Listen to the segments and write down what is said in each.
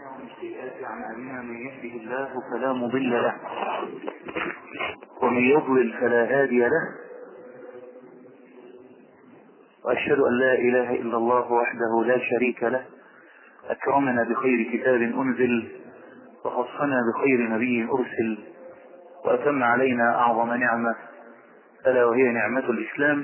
ومن سيئات أعمالنا من يهده الله فلا مضل له ومن يضلل فلا هادي له وأشهد أن لا إله إلا الله وحده لا شريك له أكرمنا بخير كتاب أنزل وخصنا بخير نبي أرسل وأتم علينا أعظم نعمة ألا وهي نعمة الإسلام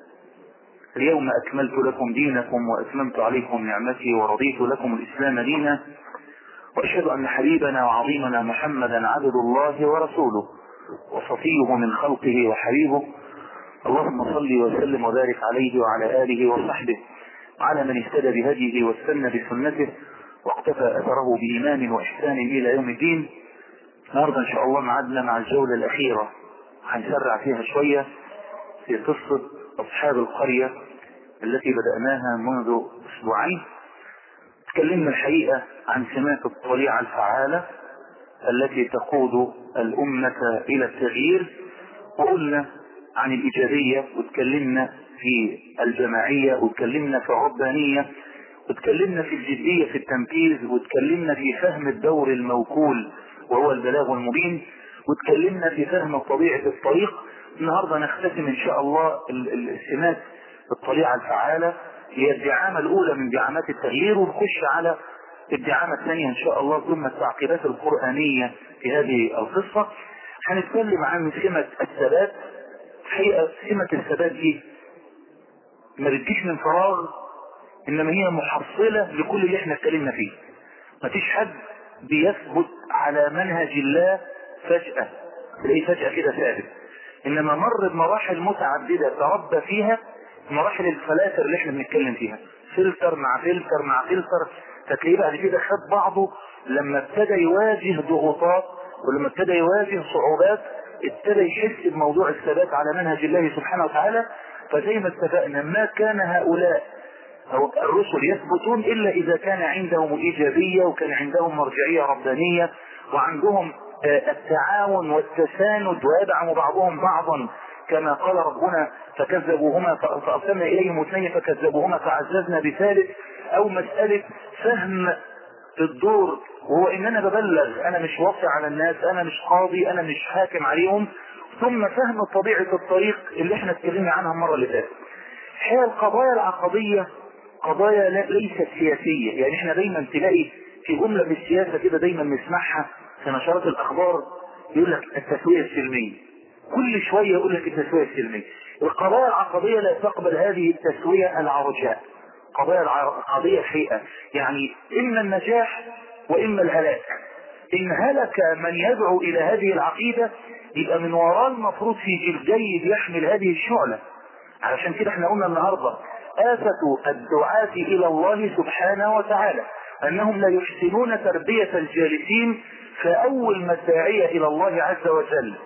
اليوم أكملت لكم دينكم وأتممت عليكم نعمتي ورضيت لكم الإسلام دينا وأشهد أن حبيبنا وعظيمنا محمدا عبد الله ورسوله وصفيه من خلقه وحبيبه اللهم صل وسلم وبارك عليه وعلى آله وصحبه وعلى من اهتدى بهديه واستنى بسنته واقتفى أثره بإيمان وإحسان إلى يوم الدين النهارده إن شاء الله معدنا مع الجولة الأخيرة هنسرع فيها شوية في قصة أصحاب القرية التي بدأناها منذ أسبوعين تكلمنا الحقيقة عن سمات الطليعة الفعالة التي تقود الأمة إلى التغيير وقلنا عن الإيجابية وتكلمنا في الجماعية وتكلمنا في الربانية وتكلمنا في الجدية في التنفيذ وتكلمنا في فهم الدور الموكول وهو البلاغ المبين وتكلمنا في فهم طبيعة الطريق النهاردة نختتم ان شاء الله السمات الطليعة الفعالة هي الدعامة الاولى من دعامات التغيير ونخش على الدعامة الثانية ان شاء الله ثم التعقيبات القرآنية في هذه القصة هنتكلم عن سمة الثبات حقيقة سمة الثبات دي ما بتجيش من فراغ انما هي محصلة لكل اللي احنا اتكلمنا فيه مفيش حد بيثبت على منهج الله فجأة تلاقيه فجأة كده ثابت انما مر بمراحل متعددة تربى فيها مراحل الفلاتر اللي احنا بنتكلم فيها فلتر مع فلتر مع فلتر فتلاقيه بعد كده خد بعضه لما ابتدى يواجه ضغوطات ولما ابتدى يواجه صعوبات ابتدى يحس بموضوع الثبات على منهج الله سبحانه وتعالى فزي ما اتفقنا ما كان هؤلاء أو الرسل يثبتون إلا إذا كان عندهم الإيجابية وكان عندهم مرجعية ربانية وعندهم التعاون والتساند ويدعم بعضهم بعضا كما قال ربنا فكذبوهما فأرسلنا إليهم اثنين فكذبوهما فعززنا بثالث أو مسألة فهم الدور وهو إن أنا ببلغ أنا مش واصي على الناس أنا مش قاضي أنا مش حاكم عليهم ثم فهم طبيعة الطريق اللي احنا اتكلمنا عنها المرة اللي فاتت هي القضايا العقدية قضايا ليست سياسية يعني احنا دايما تلاقي في جملة في السياسة كده دايما نسمعها في نشرات الاخبار يقول لك التسوية السلمية كل شوية يقول لك التسوية السلمية القضايا العقدية لا تقبل هذه التسوية العرجاء قضايا العقدية الحقيقة يعني اما النجاح واما الهلاك ان هلك من يدعو الى هذه العقيدة يبقى من وراء المفروض في جيل جيد يحمل هذه الشعلة علشان كده احنا قلنا النهاردة آفة الدعاة إلى الله سبحانه وتعالى أنهم لا يحسنون تربية الجالسين فأول ما الداعية إلى الله عز وجل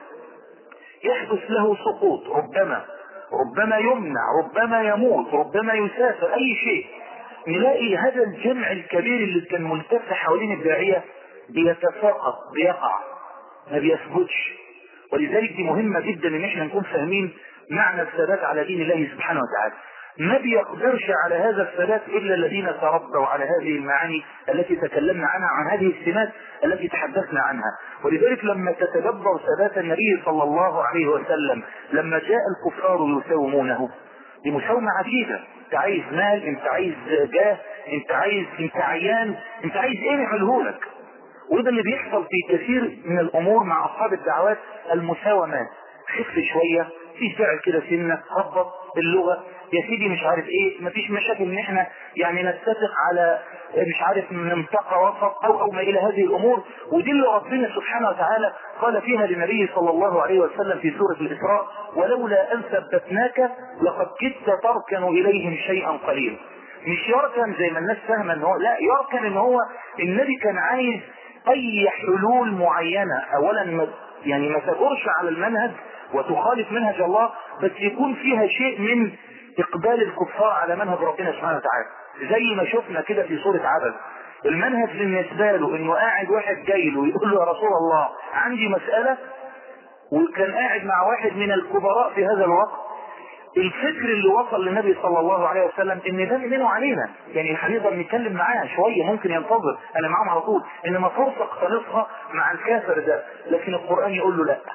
يحدث له سقوط ربما ربما يمنع ربما يموت ربما يسافر أي شيء نلاقي هذا الجمع الكبير اللي كان ملتف حوالين الداعية بيتساقط بيقع ما بيثبتش ولذلك دي مهمة جدا ان احنا نكون فاهمين معنى الثبات على دين الله سبحانه وتعالى ما بيقدرش على هذا الثبات الا الذين تربوا على هذه المعاني التي تكلمنا عنها عن هذه السمات التي تحدثنا عنها ولذلك لما تتدبر ثبات النبي صلى الله عليه وسلم لما جاء الكفار يساومونه دي مساومة عجيبة انت عايز مال انت عايز جاه انت عايز انت عيان انت عايز ايه نعمله لك وده اللي بيحصل في كثير من الامور مع اصحاب الدعوات المساومات خف شوية في فعل كده سنة هبط اللغة يا سيدي مش عارف ايه مفيش مشاكل ان احنا يعني نتفق على مش عارف منطقة وسط او او ما الى هذه الامور ودي اللي ربنا سبحانه وتعالى قال فيها للنبي صلى الله عليه وسلم في سورة الاسراء ولولا ان ثبتناك لقد كدت تركن اليهم شيئا قليلا مش يركن زي ما الناس فاهمه ان هو لا يركن ان هو النبي كان عايز اي حلول معينة اولا ما يعني ما تجرش على المنهج وتخالف منهج الله بس يكون فيها شيء من اقبال الكفار على منهج ربنا سبحانه وتعالى زي ما شفنا كده في سورة عبد المنهج بالنسبة له انه قاعد واحد جاي له يقول له يا رسول الله عندي مسألة وكان قاعد مع واحد من الكبراء في هذا الوقت الفكر اللي وصل للنبي صلى الله عليه وسلم ان ده منه علينا يعني هنقدر نتكلم معاه شويه ممكن ينتظر انا معاهم على طول انما فرصه اقتنصها مع الكافر ده لكن القران يقول له لا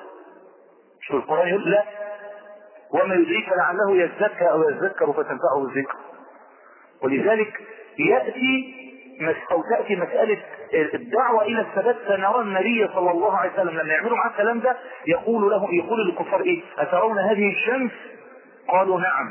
شو القران يقول لا وما يدريك لعله يزكى او يذكر فتنفعه الذكر ولذلك ياتي او تاتي مساله الدعوه الى الثبات سنرى النبي صلى الله عليه وسلم لما يعملوا معاه الكلام ده يقول له يقول للكفار ايه؟ اترون هذه الشمس؟ قالوا نعم.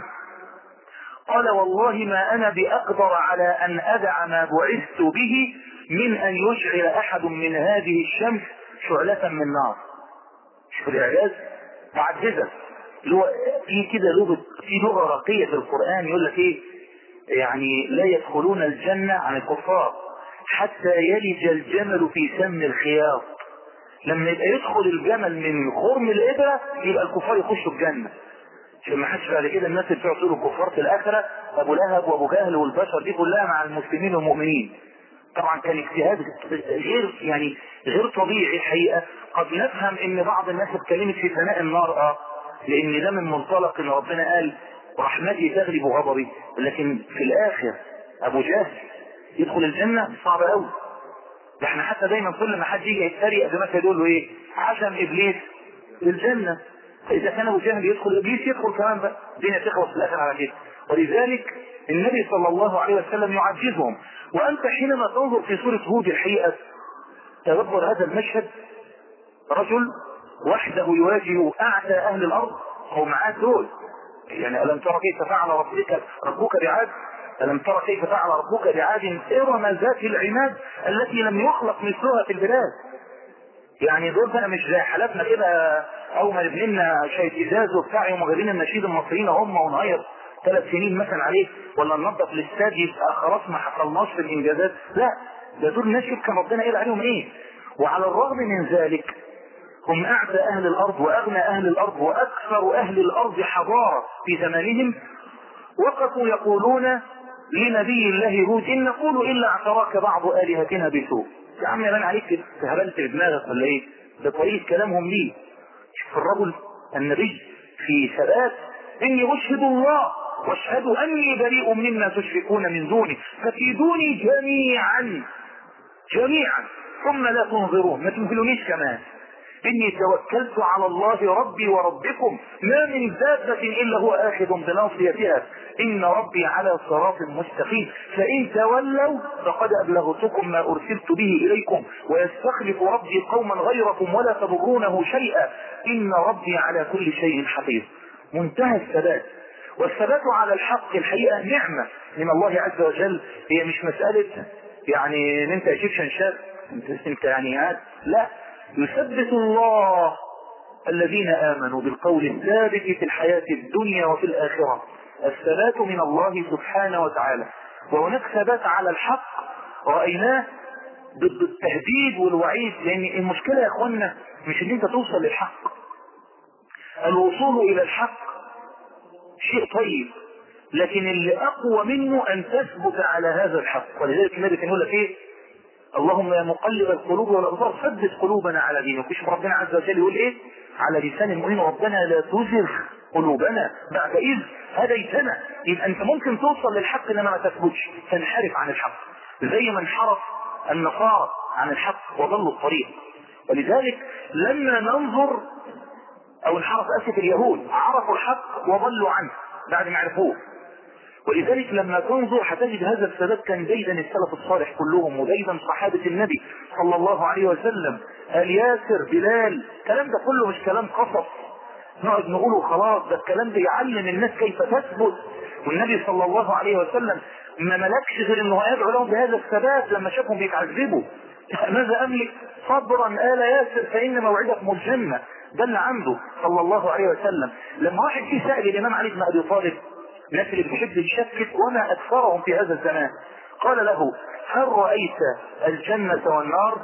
قال والله ما انا باقدر على ان ادع ما بعثت به من ان يشعل احد من هذه الشمس شعلة من نار. شوف الاعجاز؟ معجزه. اللي هو في كده لغه في لغه راقيه في القران يقول لك ايه؟ يعني لا يدخلون الجنة عن الكفار حتى يلج الجمل في سم الخياط لما يبقى يدخل الجمل من خرم الإبرة يبقى الكفار يخشوا الجنة عشان ما حدش بعد كده الناس اللي بتوع يقولوا الكفار في الآخرة أبو لهب وأبو جهل والبشر دي كلها مع المسلمين والمؤمنين طبعا كان اجتهاد غير يعني غير طبيعي الحقيقة قد نفهم ان بعض الناس اتكلمت في ثناء النار اه لان ده من منطلق ان ربنا قال رحمتي تغلب غضبي لكن في الاخر ابو جهل يدخل الجنة صعب قوي ده احنا حتى دايما كل ما حد يجي يتريق زي ما يقول له ايه عشم ابليس للجنة فاذا كان ابو جهل يدخل ابليس يدخل كمان بقى الدنيا تخلص في الاخر على كده ولذلك النبي صلى الله عليه وسلم يعجزهم وانت حينما تنظر في سورة هود الحقيقة تدبر هذا المشهد رجل وحده يواجه اعتى اهل الارض هو معاه دول يعني ألم ترى كيف فعل ربك ربك بعاد ألم ترى كيف فعل ربك بعاد إرم ذات العماد التي لم يخلق مثلها في البلاد يعني دول بقى مش زي حالاتنا كده أول ما نبني لنا شوية إزاز وبتاع يوم جايبين النشيد المصريين هم ونغير ثلاث سنين مثلا عليه ولا ننظف الاستاد يبقى خلاص ما حصلناش في الإنجازات لا ده دول ناس كان ربنا قال عليهم إيه وعلى الرغم من ذلك هم أعدى أهل الأرض وأغنى أهل الأرض وأكثر أهل الأرض حضارة في زمانهم وقفوا يقولون لنبي الله هود إن نقول إلا اعتراك بعض آلهتنا بسوء يا عم يبان عليك كده هبلت في دماغك ولا إيه ده طريقة كلامهم ليه شوف الرجل النبي في ثبات إني أشهد الله واشهد أني بريء مما تشركون من دوني فكيدوني جميعا جميعا ثم لا تنظرون ما تنزلونيش كمان إني توكلت على الله ربي وربكم ما من دابة إلا هو آخذ بناصيتها إن ربي على صراط مستقيم فإن تولوا فقد أبلغتكم ما أرسلت به إليكم ويستخلف ربي قوما غيركم ولا تضرونه شيئا إن ربي على كل شيء حفيظ منتهى الثبات والثبات على الحق الحقيقة نعمة من الله عز وجل هي مش مسألة يعني ان انت ايجيبشن شاب انت يعني هات لا يثبت الله الذين آمنوا بالقول الثابت في الحياة الدنيا وفي الآخرة الثبات من الله سبحانه وتعالى وهناك ثبات على الحق رأيناه ضد التهديد والوعيد لأن المشكلة يا أخوانا مش ان انت توصل للحق الوصول إلى الحق شيء طيب لكن اللي أقوى منه أن تثبت على هذا الحق ولذلك النبي كان يقول لك إيه اللهم يا مقلب القلوب والابصار ثبت قلوبنا على دينك وشوف ربنا عز وجل يقول ايه على لسان المؤمنين ربنا لا تزغ قلوبنا بعد اذ هديتنا يبقى انت ممكن توصل للحق انما ما تثبتش تنحرف عن الحق زي ما انحرف النصارى عن الحق وضلوا الطريق ولذلك لما ننظر او انحرف اسف اليهود عرفوا الحق وضلوا عنه بعد ما عرفوه ولذلك لما تنظر هتجد هذا الثبات كان دايما السلف الصالح كلهم ودايما صحابة النبي صلى الله عليه وسلم آل ياسر بلال الكلام ده كله مش كلام قصص نقعد نقوله خلاص ده الكلام ده يعلم الناس كيف تثبت والنبي صلى الله عليه وسلم ما ملكش غير انه يدعو لهم بهذا الثبات لما شافهم بيتعذبوا ماذا املك صبرا آل ياسر فإن موعدكم الجنة ده اللي عنده صلى الله عليه وسلم لما واحد فيه سائل الإمام علي بن أبي طالب الناس اللي بتحب تشكك وما أكثرهم في هذا الزمان قال له هل رأيت الجنة والنار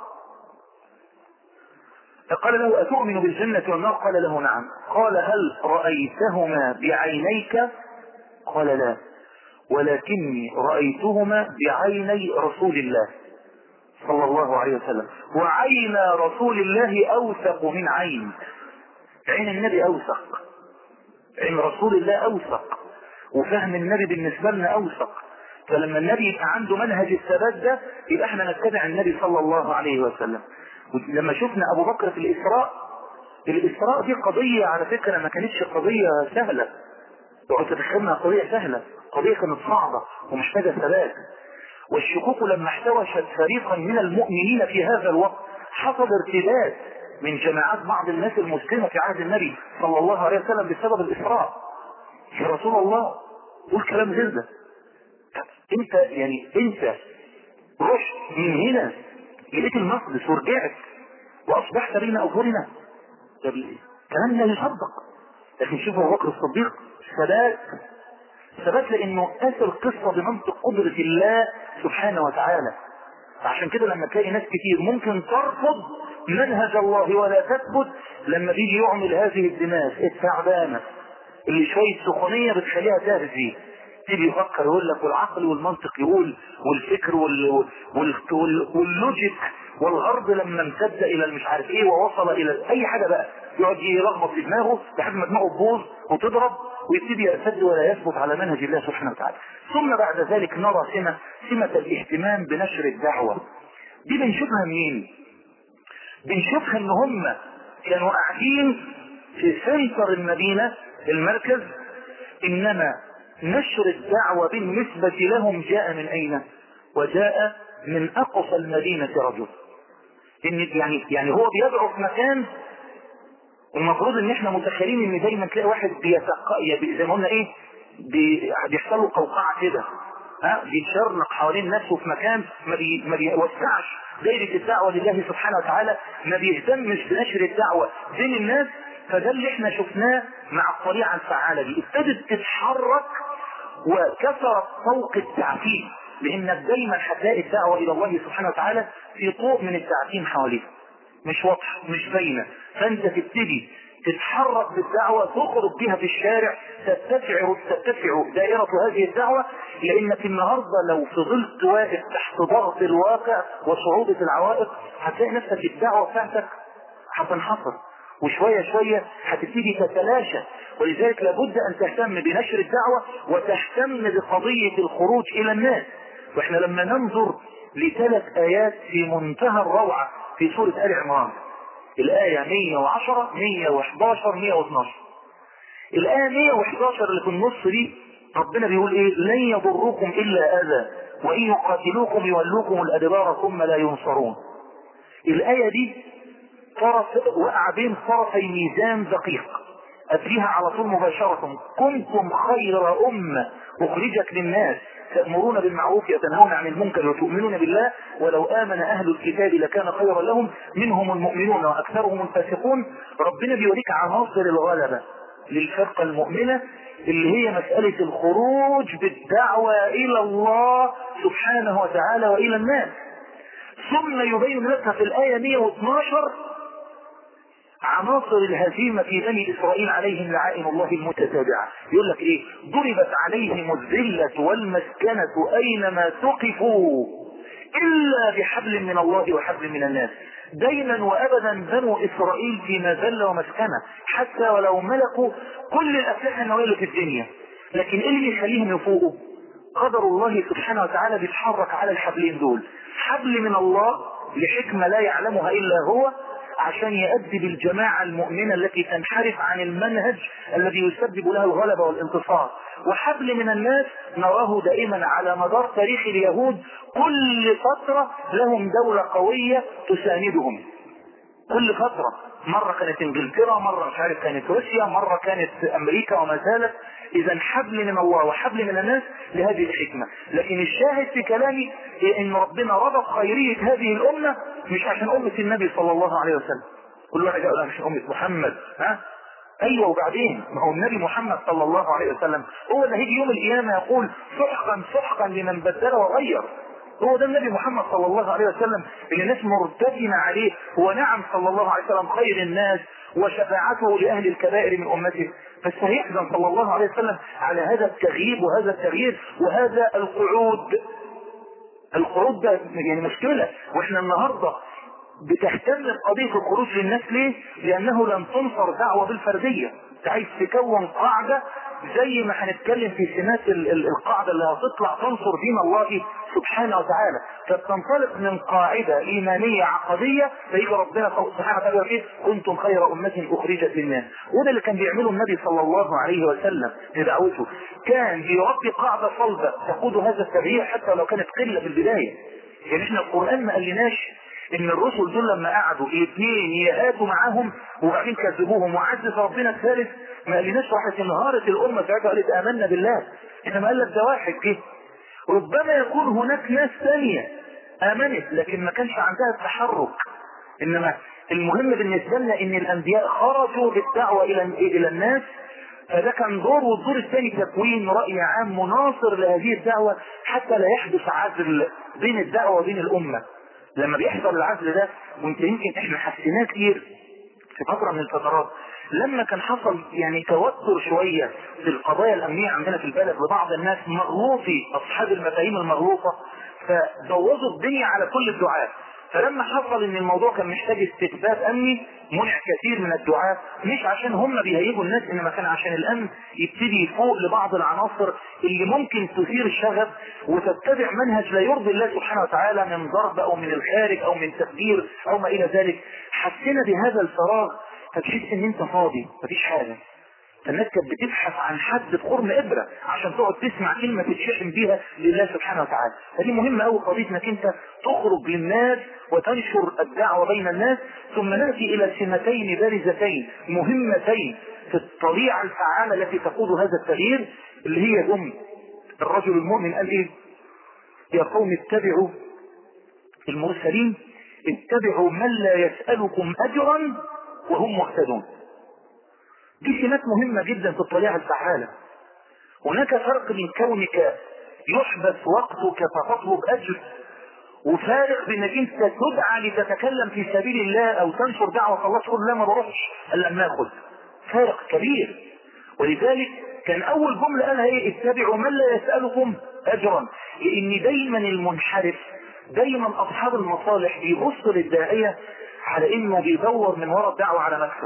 قال له أتؤمن بالجنة والنار قال له نعم قال هل رأيتهما بعينيك قال لا ولكني رأيتهما بعيني رسول الله صلى الله عليه وسلم وعين رسول الله أوثق من عين عين النبي أوثق علم رسول الله اوثق وفهم النبي بالنسبة لنا اوثق فلما النبي يبقى عنده منهج الثبات ده يبقى احنا نتبع النبي صلى الله عليه وسلم لما شفنا ابو بكر في الاسراء الاسراء دي قضية على فكرة ما كانتش قضية سهلة تقعد تتخيلها قضية سهلة قضية كانت صعبة ومحتاجة ثبات والشكوك لما احتوشت فريقا من المؤمنين في هذا الوقت حصل ارتداد من جماعات بعض الناس المسلمة في عهد النبي صلى الله عليه وسلم بسبب الإسراء يا رسول الله قول كلام غير ده انت يعني انت رحت من هنا لقيت المقدس ورجعت واصبحت بين اظهرنا كلام لا يصدق لكن شوف ابو بكر الصديق ثبات ثبات لانه قاس القصه بمنطق قدره الله سبحانه وتعالى عشان كده لما تلاقي ناس كتير ممكن ترفض منهج الله ولا تثبت لما بيجي يعمل هذه الدماغ التعبانه اللي شويه سخونيه بتخليها تهزي تيجي يفكر يقول لك والعقل والمنطق يقول والفكر وال... وال... وال... واللوجيك والغرب لما امتد الى المش عارف ايه ووصل الى اي حاجه بقى يقعد يلخبط في دماغه لحد ما دماغه تبوظ وتضرب ويبتدي يرتد ولا يثبت على منهج الله سبحانه وتعالى ثم بعد ذلك نرى سمة سمة الاهتمام بنشر الدعوة دي بنشوفها منين بنشوفها ان هم كانوا قاعدين في سنتر المدينة المركز انما نشر الدعوة بالنسبة لهم جاء من اين وجاء من اقصى المدينة رجل إن يعني يعني هو بيدعو في مكان المفروض ان احنا متخيلين ان دايما تلاقي واحد بيتق زي ما قلنا ايه بيحصل له قوقعه كده ها بيتشرنق حوالين نفسه في مكان ما, بي ما بيوسعش دايره الدعوه لله سبحانه وتعالى ما بيهتمش بنشر الدعوه بين الناس فده اللي احنا شفناه مع الطريقه الفعاله دي ابتدت تتحرك وكثرت فوق التعفين لانك دايما هتلاقي الدعوه الى الله سبحانه وتعالى في طوق من التعفين حواليها مش واضحه مش باينه فانت تبتدي تتحرك بالدعوة تخرج بها في الشارع تتسع تتسع دائرة هذه الدعوة لانك النهاردة لو فضلت واقف تحت ضغط الواقع وصعوبة العوائق هتلاقي نفسك الدعوة بتاعتك هتنحصر وشوية شوية هتبتدي تتلاشى ولذلك لابد ان تهتم بنشر الدعوة وتهتم بقضية الخروج الى الناس واحنا لما ننظر لثلاث ايات في منتهى الروعة في سورة آل عمران الآية 110 111 112 الآية 111 اللي في النص دي ربنا بيقول ايه لن يضركم إلا أذى وإن يقاتلوكم يولوكم الأدبار ثم لا ينصرون الآية دي طرف وقع بين طرفي ميزان دقيق أتريها على طول مباشرة كنتم خير أمة أخرجت للناس تأمرون بالمعروف وتنهون عن المنكر وتؤمنون بالله ولو آمن أهل الكتاب لكان خيرا لهم منهم المؤمنون وأكثرهم الفاسقون ربنا بيوريك عناصر الغلبة للفرقة المؤمنة اللي هي مسألة الخروج بالدعوة إلى الله سبحانه وتعالى وإلى الناس ثم يبين لك في الآية 112 عناصر الهزيمة في بني إسرائيل عليهم لعائن الله المتتابعة يقول لك إيه ضربت عليهم الذلة والمسكنة أينما تقفوا إلا بحبل من الله وحبل من الناس دايما وابدا بنو اسرائيل في مذلة ومسكنة حتى ولو ملكوا كل الاسلحة النووية اللي في الدنيا لكن ايه اللي يخليهم يفوقوا قدر الله سبحانه وتعالى بيتحرك على الحبلين دول حبل من الله لحكمة لا يعلمها الا هو عشان يؤدي الجماعة المؤمنة التي تنحرف عن المنهج الذي يسبب لها الغلبة والانتصار وحبل من الناس نراه دائما على مدار تاريخ اليهود كل فترة لهم دولة قوية تساندهم كل فترة مرة كانت انجلترا مرة مش عارف كانت روسيا مرة كانت امريكا وما زالت اذا حبل من الله وحبل من الناس لهذه الحكمة لكن الشاهد في كلامي هي ان ربنا ربط خيرية هذه الامة مش عشان امة النبي صلى الله عليه وسلم كل واحد يقول مش امة محمد ها ايوه وبعدين ما هو النبي محمد صلى الله عليه وسلم هو اللي هيجي يوم القيامة يقول سحقا سحقا لمن بدل وغير هو ده النبي محمد صلى الله عليه وسلم اللي الناس مرتدنا عليه هو نعم صلى الله عليه وسلم خير الناس وشفاعته لأهل الكبائر من أمته بس هيحزن صلى الله عليه وسلم على هذا التغييب وهذا التغيير وهذا القعود القعود ده يعني مشكلة واحنا النهاردة بتهتم بقضية الخروج للناس ليه؟ لأنه لن تنصر دعوة بالفردية انت عايز تكون قاعدة زي ما هنتكلم في سمات ال- ال- القاعدة اللي هتطلع تنصر دين الله سبحانه وتعالى فبتنطلق من قاعدة إيمانية عقدية فيجي ربنا سبحانه وتعالى يقول إيه؟ كنتم خير أمة أخرجت للناس وده اللي كان بيعمله النبي صلى الله عليه وسلم بدعوته كان بيربي قاعدة صلبة تقود هذا التغيير حتى لو كانت قلة في البداية يعني احنا القرآن ما قالناش ان الرسل دول لما قعدوا اثنين يهاتوا معاهم وبعدين كذبوهم وعزز ربنا الثالث ما قالناش راحت انهارت الامه ساعتها قالت امنا بالله انما قال لك ده واحد جه ربما يكون هناك ناس ثانيه امنت لكن ما كانش عندها التحرك انما المهم بالنسبه لنا ان الانبياء خرجوا بالدعوه الى الى الناس فده كان دور والدور الثاني تكوين رأي عام مناصر لهذه الدعوة حتى لا يحدث عزل بين الدعوة وبين الأمة لما بيحصل العزل ده وانت يمكن احنا حسيناه كتير في فترة من الفترات لما كان حصل يعني توتر شوية في القضايا الأمنية عندنا في البلد لبعض الناس مغلوطي أصحاب المفاهيم المغلوطة فبوظوا الدنيا على كل الدعاة فلما حصل ان الموضوع كان محتاج استتباب امني منع كثير من الدعاة مش عشان هم بيهيجوا الناس انما كان عشان الامن يبتدي يفوق لبعض العناصر اللي ممكن تثير الشغب وتتبع منهج لا يرضي الله سبحانه وتعالى من ضرب او من الخارج او من تفجير او ما الى ذلك حسينا بهذا الفراغ فتحس ان انت فاضي مفيش حاجة فالناس كانت بتبحث عن حد بخرم ابره عشان تقعد تسمع كلمه تتشحن بيها لله سبحانه وتعالى فدي مهمه قوي قضيه انك انت تخرج للناس وتنشر الدعوه بين الناس ثم ناتي الى سمتين بارزتين مهمتين في الطبيعه الفعاله التي تقود هذا التغيير اللي هي ام الرجل المؤمن قال ايه يا قوم اتبعوا المرسلين اتبعوا من لا يسألكم أجرا وهم مهتدون دي سمات مهمة جدا في الطبيعة الفعالة هناك فرق بين كونك يحبس وقتك فتطلب أجر وفارق بين انك انت تدعى لتتكلم في سبيل الله او تنشر دعوة الله تقول لا ما بروحش الا لما اخذ فارق كبير ولذلك كان اول جملة قالها ايه اتبعوا من لا يسألكم اجرا لان دايما المنحرف دايما اصحاب المصالح بيبصوا للداعية على انه بيدور من وراء الدعوة على مكسب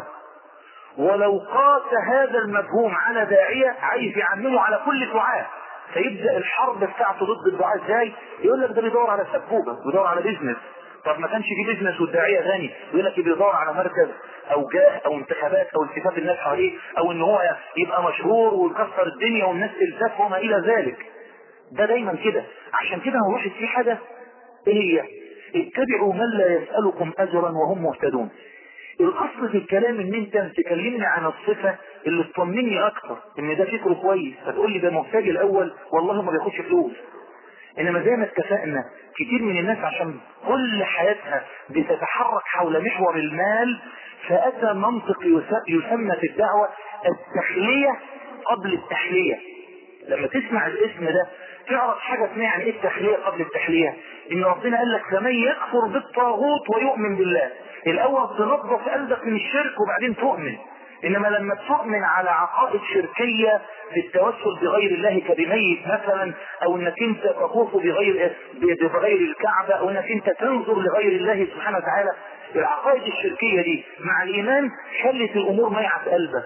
ولو قاس هذا المفهوم على داعية عايز يعمله على كل دعاء فيبدأ الحرب بتاعته ضد الدعاء ازاي يقول لك ده بيدور على سبوبة بيدور على بيزنس طب ما كانش في بيزنس والداعية غني يقول لك بيدور على مركز او جاه او انتخابات او التفاف الناس حواليه او ان هو يبقى مشهور ويكسر الدنيا والناس تلتف وما الى ذلك ده دايما كده عشان كده هو واحد في حاجة ايه هي اتبعوا من لا يسألكم اجرا وهم مهتدون الاصل في الكلام ان انت تكلمني عن الصفة اللي تطمني اكتر ان ده فكره كويس فتقول لي ده محتاج الاول والله ما بياخدش فلوس انما زي ما اتفقنا كتير من الناس عشان كل حياتها بتتحرك حول محور المال فاتى منطق يسمى في الدعوة التحلية قبل التحلية لما تسمع الاسم ده تعرف حاجة اسمها عن ايه التحلية قبل التحلية ان ربنا قال لك فمن يكفر بالطاغوت ويؤمن بالله الاول تنظف قلبك من الشرك وبعدين تؤمن انما لما تؤمن على عقائد شركية في التوسل بغير الله كبميت مثلا او انك انت تطوف بغير بغير الكعبة او انك انت تنظر لغير الله سبحانه وتعالى العقائد الشركية دي مع الايمان خلت الامور ميعة في قلبك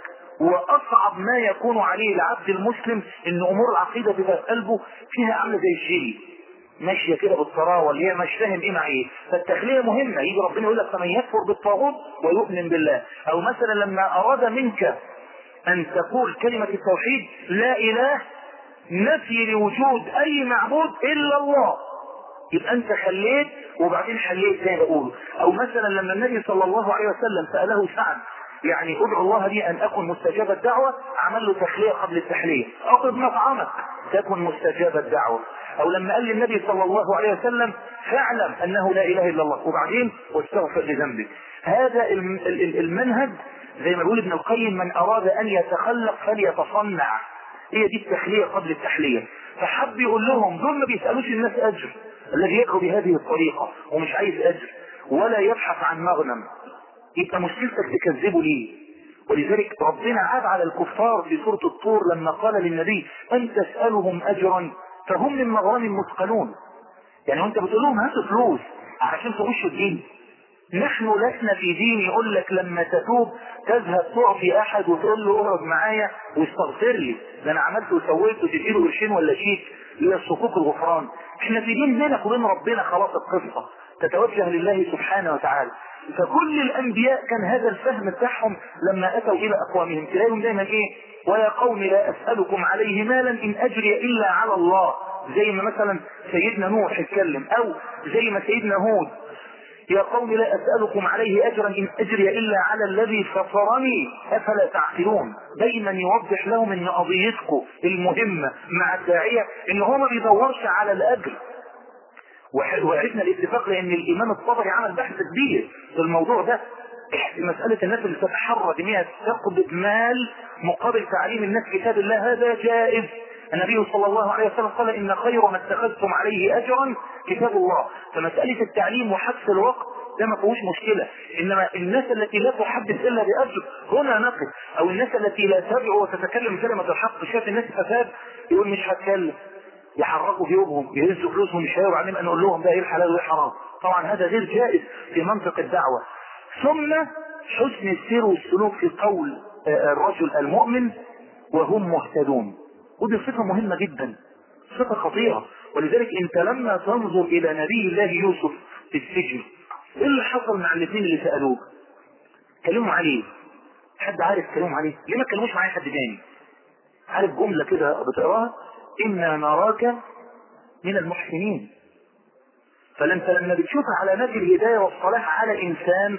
واصعب ما يكون عليه العبد المسلم ان امور العقيدة تبقى في قلبه فيها عاملة زي الجيل ماشية كده بالطراوة اللي هي مش فاهم ايه مع ايه فالتخلية مهمة يجي ربنا يقول لك فمن يكفر بالطاغوت ويؤمن بالله او مثلا لما اراد منك ان تقول كلمة التوحيد لا اله نفي لوجود اي معبود الا الله يبقى انت خليت وبعدين حليت زي ما بقول او مثلا لما النبي صلى الله عليه وسلم سأله سعد يعني ادعو الله لي ان اكن مستجاب الدعوة عمل له تخلية قبل التحلية اطب مطعمك تكن مستجاب الدعوة او لما قال للنبي صلى الله عليه وسلم فاعلم انه لا اله الا الله وبعدين واستغفر لذنبك هذا المنهج زي ما بيقول ابن القيم من اراد ان يتخلق فليتصنع هي دي التخلية قبل التحلية فحب يقول لهم دول ما بيسألوش الناس اجر الذي يدعو بهذه الطريقة ومش عايز اجر ولا يبحث عن مغنم يبقى مشكلتك تكذبه ليه ولذلك ربنا عاب على الكفار في سورة الطور لما قال للنبي ان تسألهم اجرا فهم من مغرم مثقلون يعني وانت بتقول لهم هاتوا فلوس عشان تخشوا الدين نحن لسنا في دين يقول لك لما تتوب تذهب تعطي احد وتقول له اقعد معايا واستغفر لي ده انا عملت وسويت وتديله قرشين ولا شيك اللي هي الصكوك الغفران احنا في دين بينك وبين ربنا خلاص القصه تتوجه لله سبحانه وتعالى فكل الانبياء كان هذا الفهم بتاعهم لما اتوا الى اقوامهم تلاقيهم دايما ايه ويا قوم لا اسالكم عليه مالا ان اجري الا على الله زي ما مثلا سيدنا نوح اتكلم او زي ما سيدنا هود يا قوم لا أسألكم عليه أجرا إن أجري إلا على الذي فطرني أفلا تعقلون دايما يوضح لهم أن قضيتكم المهمة مع الداعية أن هو ما بيدورش على الأجر وعرفنا الاتفاق لأن الإمام الطبري عمل بحث كبير في الموضوع ده مسألة الناس اللي تتحرج ان هي تقبض مال مقابل تعليم الناس كتاب الله هذا جائز النبي صلى الله عليه وسلم قال ان خير ما اتخذتم عليه اجرا كتاب الله فمسألة التعليم وحبس الوقت ده ما فيهوش مشكلة انما الناس التي لا تحدث الا باجر هنا نقف او الناس التي لا تدعو وتتكلم كلمة الحق شاف الناس فساد يقول مش هتكلم يحركوا جيوبهم يهزوا فلوسهم مش هيقوا بعدين نقول لهم ده ايه الحلال وايه الحرام طبعا هذا غير جائز في منطق الدعوة ثم حسن السير والسلوك في قول الرجل المؤمن وهم مهتدون ودي صفة مهمة جدا صفة خطيرة ولذلك انت لما تنظر الى نبي الله يوسف في السجن ايه اللي حصل مع الاثنين اللي سألوه كلموا عليه حد عارف كلموا عليه ليه ما كلموش معايا حد تاني عارف جملة كده بتقراها انا نراك من المحسنين فلانت لما بتشوف علامات الهداية والصلاح على انسان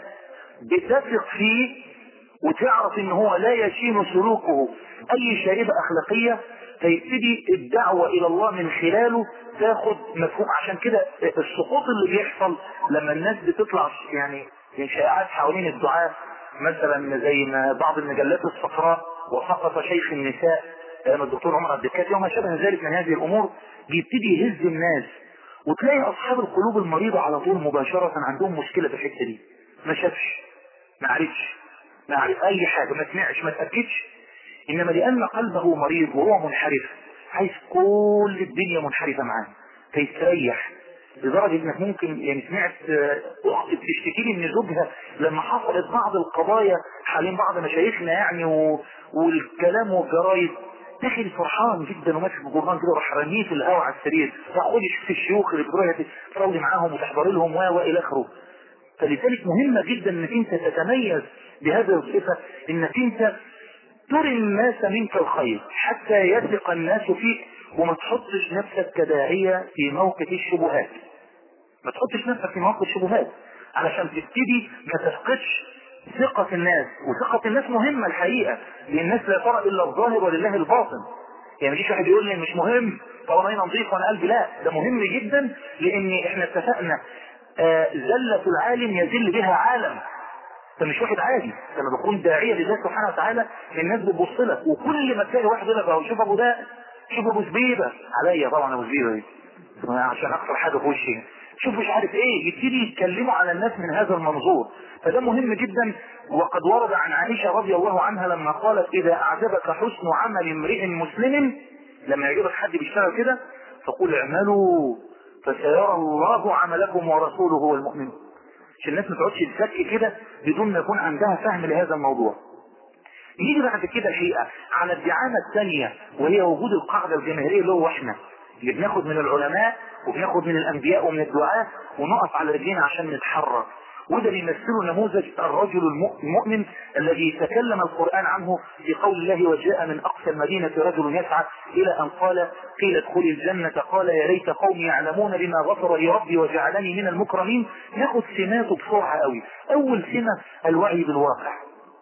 بتثق فيه وتعرف ان هو لا يشين سلوكه اي شريبة اخلاقية فيبتدي الدعوة الى الله من خلاله تاخد مفهوم عشان كده السقوط اللي بيحصل لما الناس بتطلع يعني شائعات حوالين الدعاء مثلا زي ما بعض المجلات الصفراء وسقط شيخ النساء الدكتور عمر عبد الكافي وما شابه ذلك من هذه الامور بيبتدي يهز الناس وتلاقي اصحاب القلوب المريضة على طول مباشرة عندهم مشكلة في الحتة دي ما شافش ما عرفش ما عرف اي حاجة ما سمعش ما تأكدش انما لان قلبه مريض وهو منحرف عايز كل الدنيا منحرفة معاه فيستريح لدرجة انك ممكن يعني سمعت اخت بتشتكي لي ان زوجها لما حصلت بعض القضايا حوالين بعض مشايخنا يعني و... والكلام والجرايد داخل فرحان جدا وماسك الجرنان كده وراح رميه في الهواء على السرير راح خدي شوف الشيوخ اللي بتروحي تصلي معاهم وتحضري لهم و الى اخره فلذلك مهمة جدا انك انت تتميز بهذه الصفة انك انت تري الناس منك الخير حتى يثق الناس فيك وما تحطش نفسك كداعية في موقف الشبهات ما تحطش نفسك في موقف الشبهات علشان تبتدي ما تفقدش ثقة الناس وثقة الناس مهمة الحقيقة لان الناس لا ترى الا الظاهر ولله الباطن يعني مفيش واحد يقول لي مش مهم طالما هنا نظيف وانا قلبي لا ده مهم جدا لان احنا اتفقنا آه زلة العالم يزل بها عالم انت مش واحد عادي لما بكون داعية لله سبحانه وتعالى الناس بتبص لك وكل ما تلاقي واحد يقول لك اهو شوف ابو ده شوف ابو زبيبه عليا طبعا ابو زبيبه دي عشان اكثر حاجه في وشي شوف مش عارف ايه يبتدي يتكلموا على الناس من هذا المنظور فده مهم جدا وقد ورد عن عائشه رضي الله عنها لما قالت اذا اعجبك حسن عمل امرئ مسلم لما يعجبك حد بيشتغل كده فقول اعملوا فسيرى الله عملكم ورسوله والمؤمن عشان الناس ما تقعدش تسكي كده بدون ما يكون عندها فهم لهذا الموضوع يجي بعد كده الحقيقة على الدعامة الثانية وهي وجود القاعدة الجماهيرية اللي هو احنا اللي بناخد من العلماء وبناخد من الانبياء ومن الدعاة ونقف على رجلينا عشان نتحرك وده بيمثله نموذج الرجل المؤمن الذي تكلم القرآن عنه في قول الله وجاء من أقصى المدينة رجل يسعى إلى أن قال قيل ادخلي الجنة قال يا ليت قومي يعلمون بما غفر لي ربي وجعلني من المكرمين ناخد سماته بسرعة قوي أول سمة الوعي بالواقع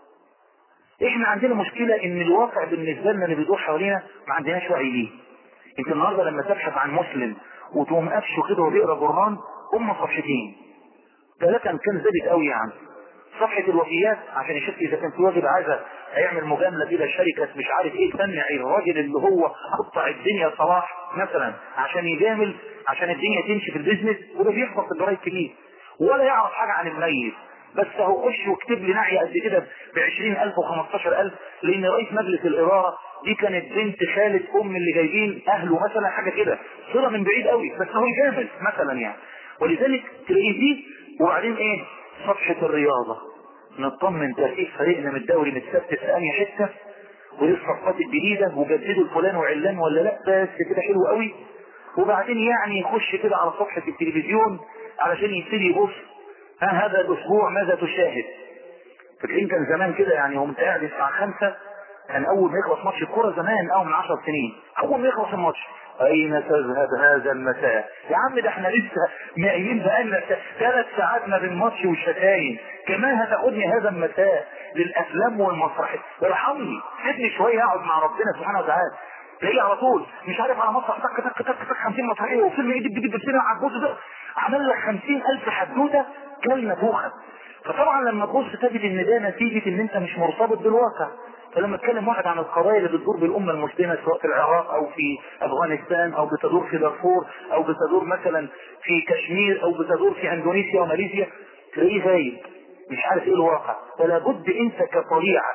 احنا عندنا مشكلة ان الواقع بالنسبة لنا اللي بيدور حوالينا ما عندناش وعي ليه انت النهاردة لما تبحث عن مسلم وتقوم قفشه كده وبيقرا جرنان هم صفحتين ثلاثة كان زادت قوي يعني صفحة الوفيات عشان يشوف اذا كان في واجب عايزة هيعمل مجاملة كده شركة مش عارف ايه تمنع الراجل اللي هو قطع الدنيا صلاح مثلا عشان يجامل عشان الدنيا تمشي في البيزنس وده بيحصل في الجرايد كتير ولا يعرف حاجة عن الميت بس اهو خش واكتب لي ناحية قد كده ب 20000 و 15000 لان رئيس مجلس الاداره دي كانت بنت خالة ام اللي جايبين اهله مثلا حاجة كده صورة من بعيد قوي بس هو يجامل مثلا يعني ولذلك تلاقيه دي وبعدين ايه صفحة الرياضة نطمن ترتيب فريقنا من الدوري متثبت في انهي حتة وايه الصفقات الجديدة وجددوا الفلان وعلان ولا لا بس كده حلو قوي وبعدين يعني يخش كده على صفحة التلفزيون علشان يبتدي يبص ها هذا الاسبوع ماذا تشاهد فاكرين كان زمان كده يعني هم قاعد الساعة خمسة كان اول ما يخلص ماتش الكورة زمان او من عشر سنين اول ما يخلص الماتش اين تذهب هذا المساء يا عم ده احنا لسه نايمين بقالنا ثلاث ساعات ما بين ماتش والشتايم كمان هتاخدني هذا المساء للافلام والمسرحيات ارحمني سيبني شويه اقعد مع ربنا سبحانه وتعالى تلاقيه على طول مش عارف على مسرح تك تك تك تك 50 مسرحيه وفيلم ايه دب دب السينما على الجزء ده عمل لك 50000 حدوته كلمه توخه فطبعا لما تبص تجد ان ده نتيجه ان انت مش مرتبط بالواقع فلما اتكلم واحد عن القضايا اللي بتدور بالامه المسلمه سواء في العراق او في افغانستان او بتدور في دارفور او بتدور مثلا في كشمير او بتدور في اندونيسيا وماليزيا تلاقيه غايب مش عارف ايه الواقع فلا بد انت كطليعه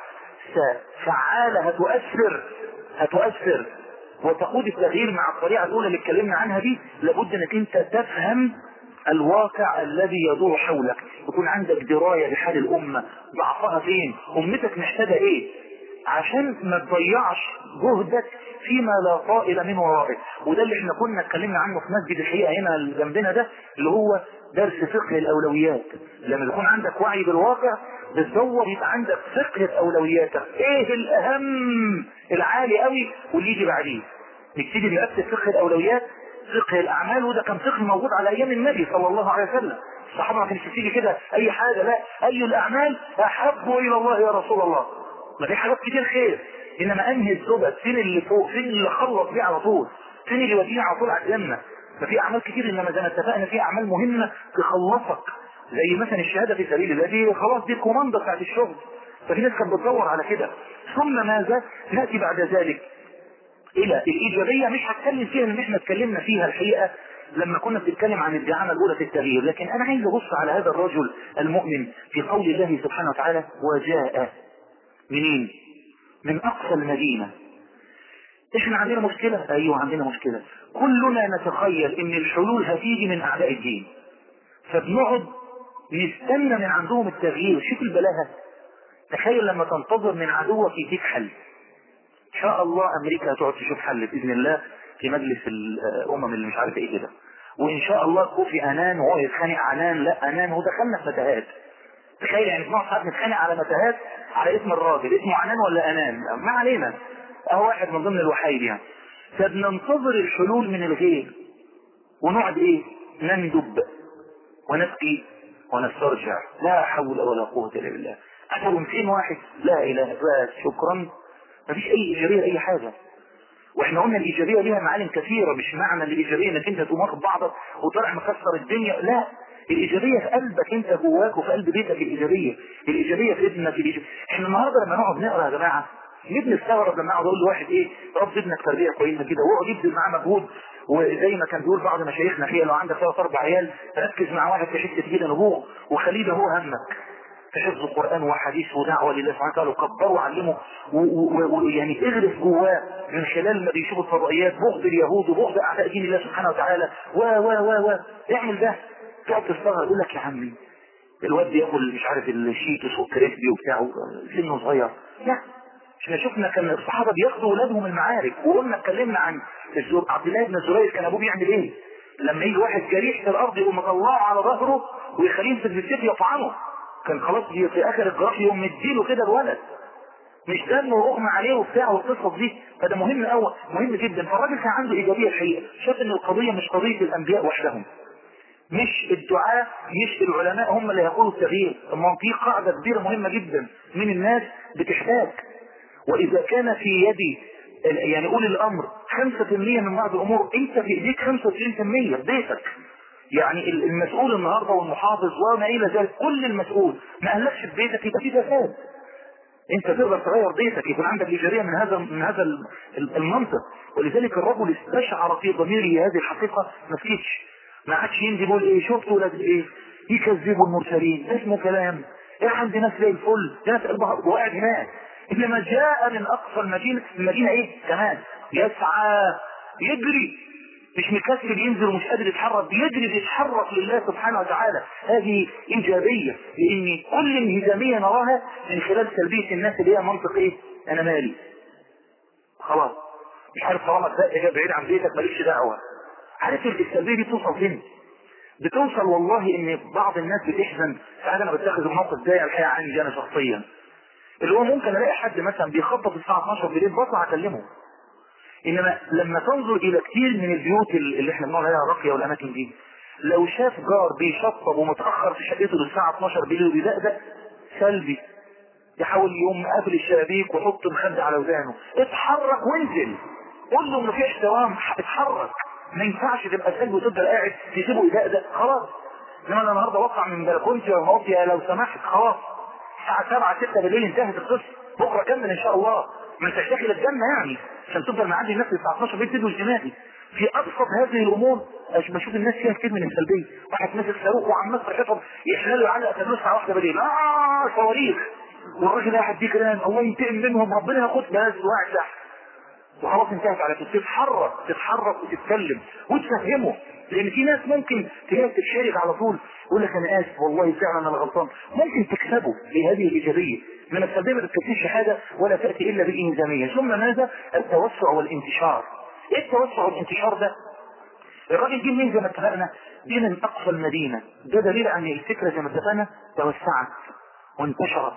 فعاله هتؤثر هتؤثر وتقود التغيير مع الطريقه الاولى اللي اتكلمنا عنها دي لابد انك انت تفهم الواقع الذي يدور حولك يكون عندك دراية بحال الأمة ضعفها فين أمتك محتاجة إيه عشان ما تضيعش جهدك فيما لا طائل من ورائك وده اللي احنا كنا اتكلمنا عنه في مسجد الحقيقة هنا اللي جنبنا ده اللي هو درس فقه الأولويات لما يكون عندك وعي بالواقع بتدور يبقى عندك فقه أولوياتك ايه الأهم العالي قوي واللي يجي بعديه نبتدي نرتب فقه الأولويات فقه الأعمال وده كان فقه موجود على أيام النبي صلى الله عليه وسلم الصحابة ما كانش تيجي كده أي حاجة لا أي الأعمال أحب إلى الله يا رسول الله ما في حاجات كتير خير إنما أنهي الزبد فين اللي فوق فين اللي خلص بيه على طول فين اللي يودينا على طول على الجنة ففي أعمال كتير إنما زي ما اتفقنا في أعمال مهمة تخلصك زي مثلا الشهادة في سبيل الله دي خلاص دي الكوماندا بتاعت الشغل ففي ناس كانت بتدور على كده ثم ماذا نأتي بعد ذلك الى الايجابية مش هتكلم فيها ان احنا اتكلمنا فيها الحقيقة لما كنا بنتكلم عن الدعامة الاولى في التغيير لكن انا عايز ابص على هذا الرجل المؤمن في قول الله سبحانه وتعالى وجاء منين من اقصى المدينة احنا عندنا مشكلة ايوه عندنا مشكلة كلنا نتخيل ان الحلول هتيجي من اعداء الدين فبنقعد نستنى من عندهم التغيير شوف البلاهة تخيل لما تنتظر من عدوك يديك حل ان شاء الله امريكا هتقعد تشوف حل باذن الله في مجلس الامم اللي مش عارف ايه كده وان شاء الله كوفي انان وهو يتخانق عنان لا انان ودخلنا في متاهات تخيل يعني بنقعد ساعات نتخانق على متاهات على اسم الراجل اسمه عنان ولا انان ما علينا اهو واحد من ضمن الوحايد يعني فبننتظر الحلول من الغير ونقعد ايه نندب ونبكي ونسترجع لا حول ولا قوة الا بالله أكثر من 200 واحد لا إله بس شكرا مفيش أي إيجابية أي حاجة واحنا قلنا الإيجابية ليها معالم كثيرة مش معنى الإيجابية انك انت تقوم واخد بعضك وطالع مكسر الدنيا لا الإيجابية في قلبك انت جواك وفي قلب بيتك الإيجابية الإيجابية في ابنك الإيجابية احنا النهاردة لما نقعد نقرا يا جماعة نبني نستغرب لما اقعد اقول لواحد ايه رب ابنك تربيه كويسه كده واقعد يبذل معاه مجهود وزي ما كان بيقول بعض مشايخنا فيها لو عندك ثلاث اربع عيال ركز مع واحد في حته كده نبوغ وخليه ده هو همك في حفظ القرآن وحديث ودعوة لله سبحانه وتعالى وكبره وعلمه ويعني اغرف جواه من خلال ما بيشوف الفضائيات بغض اليهود وبغض اعداء دين الله سبحانه وتعالى و و و و اعمل ده تقعد تستغرب يقول لك يا عمي الواد بياكل مش عارف الشيتوس والكريسبي وبتاعه سنه صغير لا احنا شفنا كان الصحابه بياخدوا اولادهم المعارك وقلنا اتكلمنا عن عبد الله بن الزبير كان ابوه بيعمل ايه؟ لما يجي واحد جريح في الارض يقوم مطلعه على ظهره ويخليه يمسك بالسيف يطعنه كان خلاص في اخر الجراح يقوم مديله كده الولد مش دم واغمى عليه وبتاع والقصص دي فده مهم قوي مهم جدا فالراجل كان عنده ايجابيه الحقيقه شاف ان القضيه مش قضيه الانبياء وحدهم مش الدعاء مش العلماء هم اللي هيقولوا التغيير اما في قاعده كبيره مهمه جدا من الناس بتحتاج واذا كان في يدي يعني قول الامر 5% من بعض الامور انت في ايديك 95% في بيتك يعني المسؤول النهارده والمحافظ وما الى ذلك كل المسؤول ما قالكش في بيتك يبقى في فساد انت تقدر تغير بيتك يكون عندك ايجابيه من هذا من هذا المنطق ولذلك الرجل استشعر في ضميره هذه الحقيقه ما فيش ما عادش ينزل يقول ايه شفت ولاد ايه يكذبوا المرسلين اسمه كلام ايه عندي ناس زي الفل ناس قلبها وقاعد هناك انما جاء من اقصى المدينه المدينه ايه كمان يسعى يجري مش مكسل ينزل ومش قادر يتحرك بيجري بيتحرك لله سبحانه وتعالى هذه ايجابيه لان كل انهزاميه نراها من خلال سلبيه الناس اللي هي منطق ايه؟ انا مالي خلاص مش عارف طالما تلاقي جاي بعيد عن بيتك مالكش دعوه عارف السلبيه دي توصل فين؟ بتوصل والله ان بعض الناس بتحزن ساعات انا بتاخذ الموقف ده الحقيقه عندي انا شخصيا اللي هو ممكن الاقي حد مثلا بيخبط الساعه 12 بالليل بطلع اكلمه انما لما تنظر الى كثير من البيوت اللي احنا بنقول عليها الراقيه والاماكن دي لو شاف جار بيشطب ومتاخر في شقته للساعه 12 بالليل وبيدقدق سلبي يحاول يقوم قافل الشبابيك ويحط مخده على ودانه اتحرك وانزل قول له انه في احترام اتحرك ما ينفعش تبقى سلبي وتفضل قاعد تسيبه يدقدق خلاص انما انا النهارده وقع من بلكونتي يا لو سمحت خلاص الساعه 7 6 بالليل انتهت القصه بكره كمل ان شاء الله ما انتش داخل الجنه يعني عشان تفضل معدي الناس الساعه 12 بالليل تدوي الجماعي في ابسط هذه الامور بشوف الناس فيها كتير من السلبيه واحد ماسك صاروخ وعمال فرحتهم يحللوا يعلق كانوا الساعه 1 بالليل اه صواريخ والراجل قاعد دي كلام الله ينتقم منهم ربنا ياخد بس واقع تحت وخلاص انتهت على كده تتحرك تتحرك وتتكلم وتفهمه لان في ناس ممكن تلاقي تتشارك على طول يقول لك انا اسف والله فعلا انا غلطان ممكن تكسبه بهذه الايجابيه من السلبيه ما تكتسبش حاجه ولا تاتي الا بالانهزاميه ثم ماذا التوسع والانتشار ايه التوسع والانتشار ده الراجل جه منين زي ما اتفقنا دي من اقصى المدينه ده دليل ان الفكره زي ما اتفقنا توسعت وانتشرت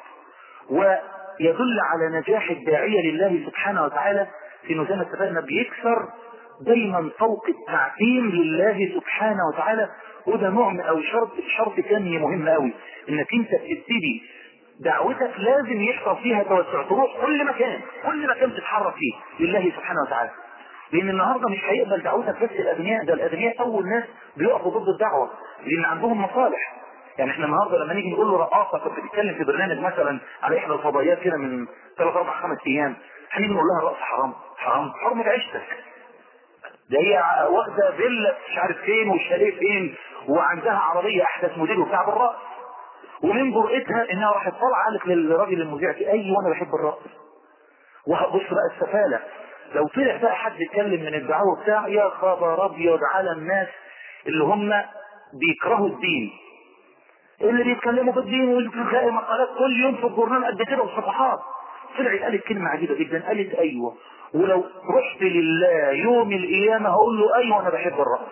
ويدل على نجاح الداعيه لله سبحانه وتعالى في انه زي ما اتفقنا بيكسر دايما فوق التعظيم لله سبحانه وتعالى وده نوع من او شرط شرط ثاني مهم قوي انك انت بتبتدي دعوتك لازم يحصل فيها توسع تروح كل مكان كل مكان تتحرك فيه لله سبحانه وتعالى لان النهارده مش هيقبل دعوتك بس الاغنياء ده الاغنياء اول ناس بيقفوا ضد الدعوه لان عندهم مصالح يعني احنا النهارده لما نيجي نقول له رقاصه كنت بتتكلم في برنامج مثلا على احدى الفضائيات كده من ثلاث اربع خمس ايام هنيجي نقول لها الرقص حرام حرام حرمة عيشتك ده هي واخده فيلا مش عارف فين وشاليه فين وعندها عربيه احدث موديل وبتاع بالرقص ومن جرأتها انها راحت طالعه قالت للراجل المذيع ايوه انا بحب الرقص وهبص بقى السفاله لو طلع بقى حد يتكلم من الدعوه بتاع يا خبر ابيض على الناس اللي هم بيكرهوا الدين اللي بيتكلموا في الدين وتلاقي مقالات كل يوم في الجورنال قد كده وصفحات طلعت قالت كلمه عجيبه جدا قالت ايوه ولو رحت لله يوم القيامه هقول له ايوه انا بحب الرقص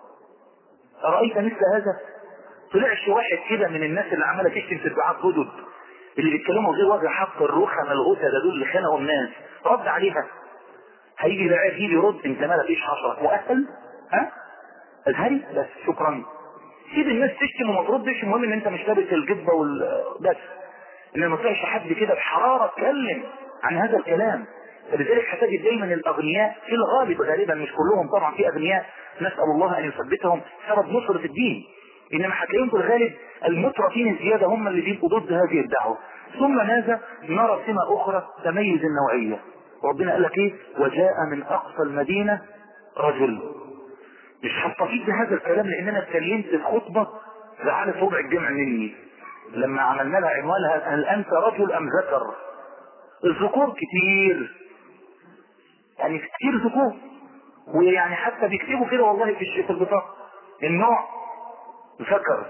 ارايت مثل هذا طلعش واحد كده من الناس اللي عماله تشتم في الدعاء جدد اللي بيتكلموا غير وجه حق الرخم الغثى ده دول اللي خانقوا الناس رد عليها هيجي يلاقيه يجي يرد انت مالك ايش حشرك مؤهل ها ازهري بس شكرا سيب الناس تشتم وما تردش المهم ان انت مش لابس الجبه وال بس ان ما طلعش حد كده بحراره اتكلم عن هذا الكلام فلذلك هتجد دايما الاغنياء في الغالب غالبا مش كلهم طبعا في اغنياء نسال الله ان يثبتهم سبب نصره الدين انما هتلاقيهم في الغالب المترفين الزياده هم اللي بيبقوا ضد هذه الدعوه ثم ماذا نرى سمه اخرى تميز النوعيه ربنا قال لك ايه وجاء من اقصى المدينه رجل مش هستفيد بهذا الكلام لان انا اتكلمت في خطبه زعلت ربع الجمع مني لما عملنا لها عنوانها هل انت رجل ام ذكر الذكور كتير يعني كتير ذكور ويعني حتى بيكتبوا كده والله في في البطاقه النوع ذكر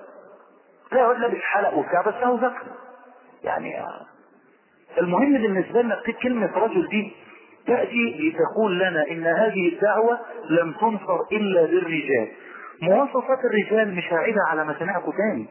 لا واد لابس حلق وبتاع بس هو ذكر يعني المهم بالنسبه لنا كلمه رجل دي تاتي لتقول لنا ان هذه الدعوه لم تنصر الا للرجال مواصفات الرجال مش هعيدها على مسامعكم تاني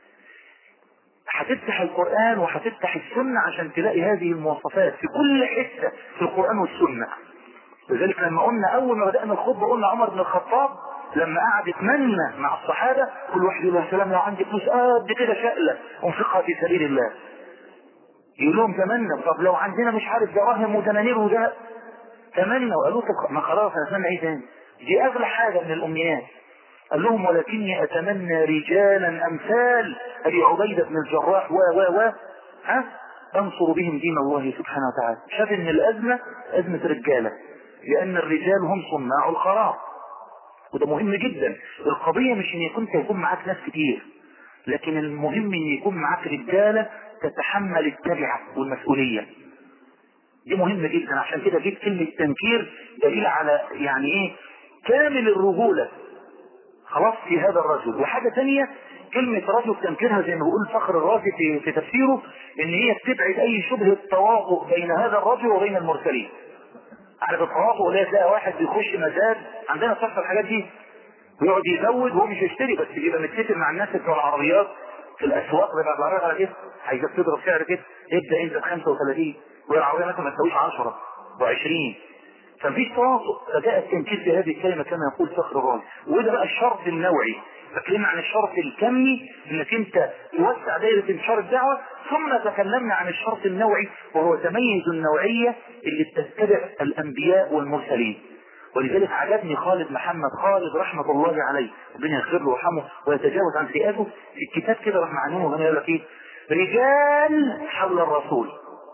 هتفتح القرآن وهتفتح السنة عشان تلاقي هذه المواصفات في كل حتة في القرآن والسنة لذلك لما قلنا أول ما بدأنا الخطبة قلنا عمر بن الخطاب لما قعد يتمنى مع الصحابة كل واحد يقول له سلام لو عندي فلوس قد كده شقلة انفقها في سبيل الله يقول لهم تمنى طب لو عندنا مش عارف دراهم ودنانير وده تمنى وقالوا طب ما خلاص هنتمنى ايه تاني دي اغلى حاجة من الامنيات قال لهم ولكني اتمنى رجالا امثال ابي عبيده بن الجراح و و و ها انصر بهم دين الله سبحانه وتعالى شاف ان الازمه ازمه رجاله لان الرجال هم صناع الخراب وده مهم جدا القضيه مش ان يكون يكون معاك ناس كتير لكن المهم ان يكون معاك رجاله تتحمل التبعه والمسؤوليه دي مهمه جدا عشان كده جيت كلمه تنكير دليل على يعني ايه كامل الرجولة خلاص في هذا الرجل وحاجة تانية كلمة رجل تنكرها زي ما بيقول فخر الرازي في, في تفسيره ان هي بتبعد اي شبهة تواطؤ بين هذا الرجل وبين المرسلين عارف التواطؤ اللي تلاقي واحد بيخش مزاد عندنا بتحصل الحاجات دي ويقعد يزود وهو مش يشتري بس يبقى متفق مع الناس بتوع العربيات في الاسواق بيبقى العربية على كده عايزك تضرب سعر كده ابدا انت ب 35 والعربية مثلا ما تساويش 10 و20 فمفيش تواطؤ فجاء التنكير في هذه الكلمة كما يقول فخر الرازي وده بقى الشرط النوعي تكلمنا عن الشرط الكمي انك انت توسع دائرة انتشار الدعوة ثم تكلمنا عن الشرط النوعي وهو تميز النوعية اللي بتتبع الانبياء والمرسلين ولذلك عجبني خالد محمد خالد رحمة الله عليه ربنا يغفر له ويرحمه ويتجاوز عن سيئاته في الكتاب كده راح معنونه وهنا يقول لك ايه رجال حول الرسول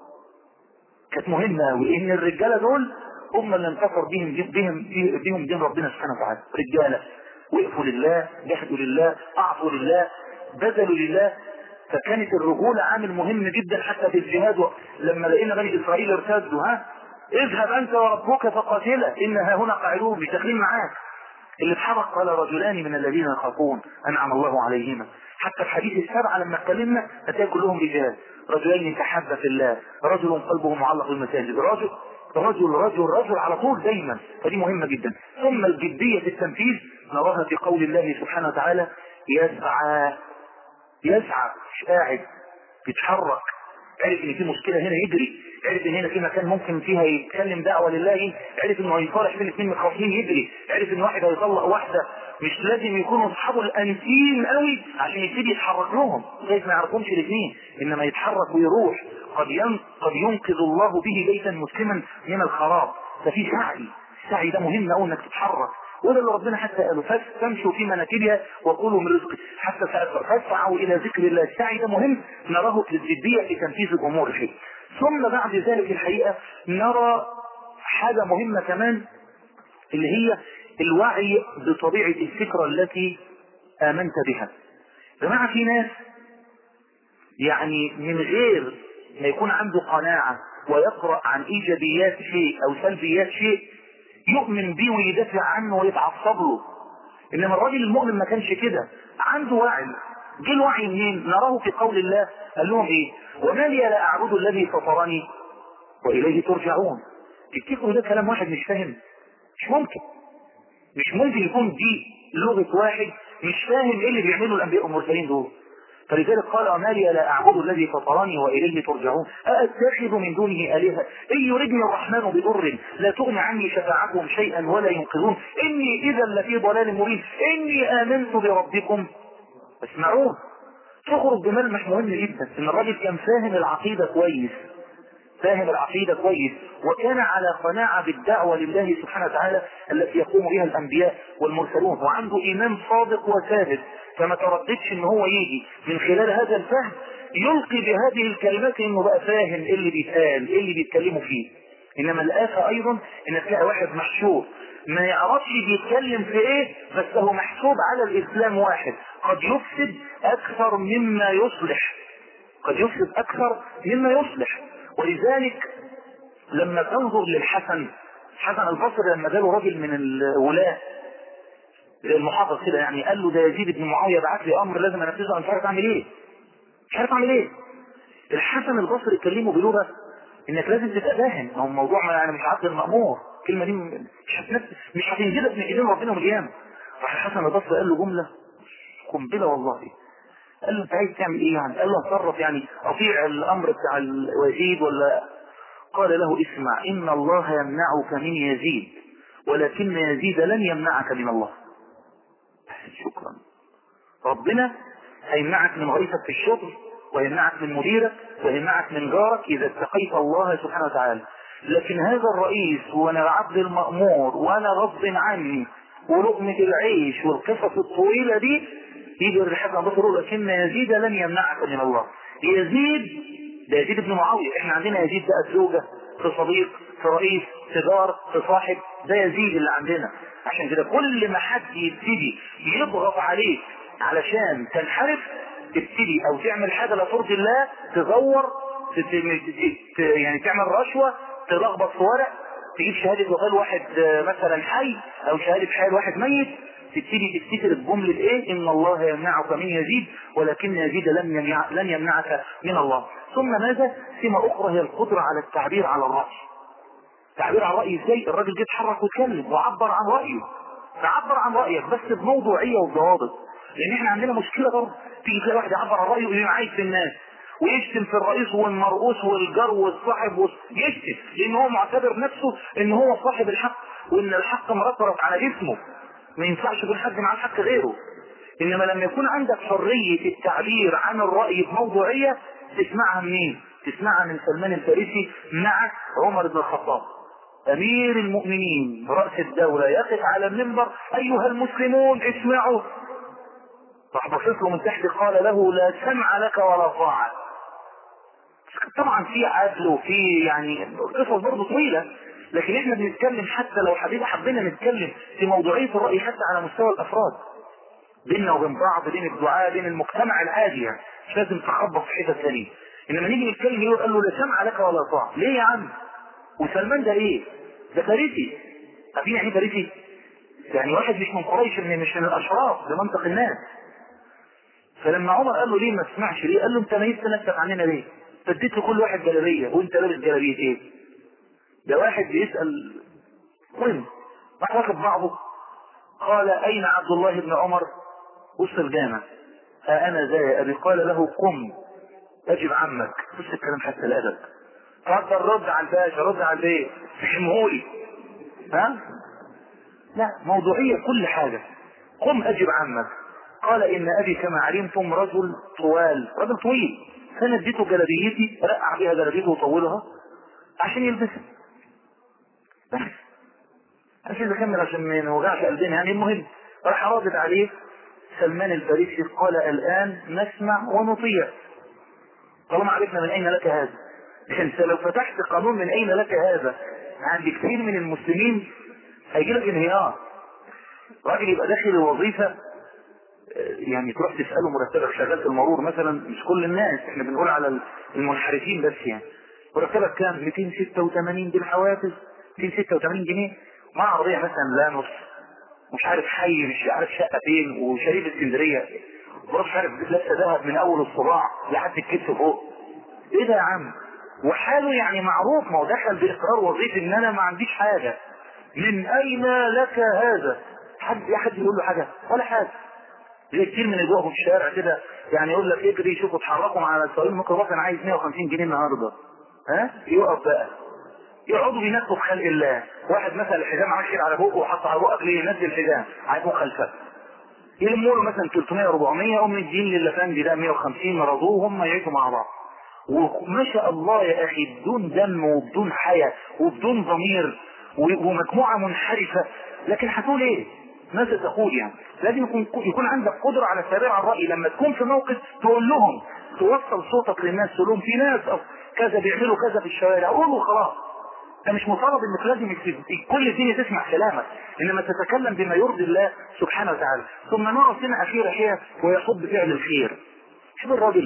كانت مهمة قوي ان الرجالة دول هم اللي انتصر بهم بهم بهم دين ربنا سبحانه وتعالى رجالة وقفوا لله جهدوا لله اعطوا لله بذلوا لله فكانت الرجولة عامل مهم جدا حتى في الجهاد لما لقينا بني اسرائيل ارتدوا ها اذهب انت وربك فقاتلا ان ها هنا قاعدون مش داخلين معاك اللي اتحرك قال رجلان من الذين يخافون انعم الله عليهما حتى في حديث السبعه لما اتكلمنا هتلاقي كلهم رجال رجلين تحبا في الله رجل قلبه معلق بالمساجد رجل رجل رجل رجل على طول دايما فدي مهمه جدا ثم الجديه في التنفيذ نراها في قول الله سبحانه وتعالى يسعى يسعى مش قاعد بيتحرك عرف ان في مشكله هنا يجري عرف ان هنا في مكان ممكن فيها يتكلم دعوه لله عرف انه هيصالح بين اثنين متخاصمين يجري عرف ان واحد هيطلق واحده مش لازم يكونوا اصحابه الانسين قوي عشان يبتدي يتحرك لهم لغايه ما يعرفهمش الاثنين انما يتحرك ويروح قد ين... قد ينقذ الله به بيتا مسلما من الخراب ففي سعي السعي ده مهم قوي انك تتحرك وده اللي ربنا حتى قاله فاستمشوا في مناكبها وقولوا من رزق حتى فاسعوا الى ذكر الله السعي ده مهم نراه في الجديه في تنفيذ الامور فيه ثم بعد ذلك الحقيقه نرى حاجه مهمه كمان اللي هي الوعي بطبيعه الفكره التي امنت بها جماعه في ناس يعني من غير ما يكون عنده قناعه ويقرا عن ايجابيات شيء او سلبيات شيء يؤمن بيه ويدافع عنه ويتعصب له انما الراجل المؤمن ما كانش كده عنده وعي جه الوعي منين نراه في قول الله قال لهم ايه وما لي لا اعبد الذي فطرني واليه ترجعون تفتكروا ده كلام واحد مش فاهم مش ممكن مش ممكن يكون دي لغة واحد مش فاهم ايه اللي بيعمله الانبياء والمرسلين دول فلذلك قال وما لي لا اعبد الذي فطرني واليه ترجعون أأتخذ من دونه آلهة إن يردني الرحمن بضر لا تغني عني شفاعتهم شيئا ولا ينقذون إني إذا لفي ضلال مبين إني آمنت بربكم اسمعون تخرج بملمح مهم جدا إن الراجل كان فاهم العقيدة كويس فاهم العقيدة كويس وكان على قناعة بالدعوة لله سبحانه وتعالى التي يقوم بها الأنبياء والمرسلون وعنده إيمان صادق وثابت فما ترددش ان هو يجي من خلال هذا الفهم يلقي بهذه الكلمات انه بقى فاهم ايه اللي بيتقال ايه اللي بيتكلموا فيه انما الآفة ايضا ان تلاقي واحد محشور ما يعرفش بيتكلم في ايه بس هو محسوب على الاسلام واحد قد يفسد اكثر مما يصلح قد يفسد اكثر مما يصلح ولذلك لما تنظر للحسن حسن البصري لما جاله راجل من الولاة المحافظ كده يعني قال له ده يزيد بن معاويه بعت لي امر لازم انفذه انا مش عارف اعمل ايه مش عارف اعمل ايه الحسن البصري كلمه بلغه انك لازم تبقى فاهم هو الموضوع ما يعني مش عبد المامور الكلمه دي مش هتنفذ مش هتنجدك من ايدين ربنا من القيامه راح الحسن البصري قال له جمله قنبله والله قال له انت عايز تعمل ايه يعني قال له اتصرف يعني اطيع الامر بتاع الوزيد ولا قال له اسمع ان الله يمنعك من يزيد ولكن يزيد لن يمنعك من الله شكرا ربنا هيمنعك من غريزك في الشغل ويمنعك من مديرك ويمنعك من جارك اذا اتقيت الله سبحانه وتعالى لكن هذا الرئيس وانا العبد المأمور وانا غصب عني ولقمة العيش والقصص الطويلة دي يجي الرحاب بصره لكن يزيد لن يمنعك من الله يزيد ده يزيد بن معاوية احنا عندنا يزيد بقى في زوجة في صديق في رئيس في جار في صاحب ده يزيد اللي عندنا عشان كده كل ما حد يبتدي يضغط عليك علشان تنحرف تبتدي او تعمل حاجة لا ترضي الله تزور يعني تعمل رشوة تلخبط في ورق تجيب شهادة وفاة واحد آه، مثلا حي او شهادة حي واحد ميت تبتدي تفتكر بجملة ايه ان الله يمنعك من يزيد ولكن يزيد لم يمنع لن يمنعك من الله ثم ماذا سمة اخرى هي القدرة على التعبير على الرأي تعبير عن رأيه ازاي الراجل جه اتحرك واتكلم وعبر عن رأيه فعبر عن رأيك بس بموضوعية وبضوابط لان احنا عندنا مشكلة برضه تيجي تلاقي واحد يعبر عن رأيه ويبقى عايز في الناس ويشتم في الرئيس والمرؤوس والجار والصاحب وال- يشتم لان هو معتبر نفسه ان هو صاحب الحق وان الحق مرتب على جسمه ما ينفعش يكون حد معاه الحق غيره انما لما يكون عندك حرية التعبير عن الرأي بموضوعية تسمعها منين تسمعها من سلمان الفارسي مع عمر بن الخطاب امير المؤمنين رأس الدولة يقف على المنبر ايها المسلمون اسمعوا راح بصيت له من تحت قال له لا سمع لك ولا طاعة طبعا في عدل وفي يعني قصص برضه طويلة لكن احنا بنتكلم حتى لو حبيبي حبينا نتكلم في موضوعية الرأي حتى على مستوى الافراد بيننا وبين بعض بين الدعاء بين المجتمع العادي يعني مش لازم تخبط في حتت ثانيه انما نيجي نتكلم يقول قال له لا سمع لك ولا طاعة ليه يا عم وسلمان ده ايه ده فارسي عارفين يعني ايه فارسي يعني واحد مش من قريش من مش من الاشراف بمنطق الناس فلما عمر قال له ليه ما تسمعش ليه قال له انت ميزت نفسك عننا ليه فاديت لكل واحد جلابيه وانت لابس جلابيه ايه ده واحد بيسال مهم راح واخد بعضه قال اين عبد الله بن عمر وسط الجامع ها انا ذا يا ابي قال له قم اجب عمك بص الكلام حتى الادب اتفضل رد على الباشا رد على البيت فهمهولي ها لا موضوعية كل حاجة قم اجب عمك قال ان ابي كما علمتم رجل طوال رجل طويل فانا اديته جلابيتي رقع بيها جلابيته وطولها عشان يلبسها بس عشان نكمل عشان ما نوجعش قلبنا يعني المهم راح رادد عليه سلمان الفارسي قال الان نسمع ونطيع طالما عرفنا من اين لك هذا انت لو فتحت قانون من اين لك هذا عند كثير من المسلمين هيجي لك انهيار راجل يبقى داخل الوظيفة يعني تروح تسأله مرتبك شغال في المرور مثلا مش كل الناس احنا بنقول على المنحرفين بس يعني مرتبك كام 286 بالحوافز 286 جنيه مع عربية مثلا لانوس مش عارف حي مش عارف شقة فين وشريف اسكندرية ومش عارف لابسة ذهب من اول الصباع لحد الكتف فوق ايه ده يا عم وحاله يعني معروف ما هو دخل باقرار وظيفي ان انا ما عنديش حاجة من اين لك هذا حد يا حد يقول له حاجة ولا حاجة زي كتير من اللي بيقفوا في الشارع كده يعني يقول لك اجري شوفوا اتحركوا مع السواق الميكروباص انا عايز 150 جنيه النهارده ها يقف بقى يقعدوا بينكوا في خلق الله واحد مثلا الحزام عاشر على بقه وحط على بقك ليه ينزل الحزام عايز مخالفه يلموا له مثلا 300 400 يقوم مدين للافندي ده 150 مرضوه هم يعيشوا مع بعض وما شاء الله يا اخي بدون دم وبدون حياة وبدون ضمير ومجموعة منحرفة لكن هتقول ايه ماذا تقول يعني لازم يكون, يكون عندك قدرة على التعبير عن الرأي لما تكون في موقف تقول لهم توصل صوتك للناس تقول لهم في ناس كذا بيعملوا كذا في الشوارع قولوا خلاص انت مش مطالب انك لازم كل الدنيا تسمع كلامك انما تتكلم بما يرضي الله سبحانه وتعالى ثم نرى سنة اخيرة هي ويحب فعل الخير شوف الراجل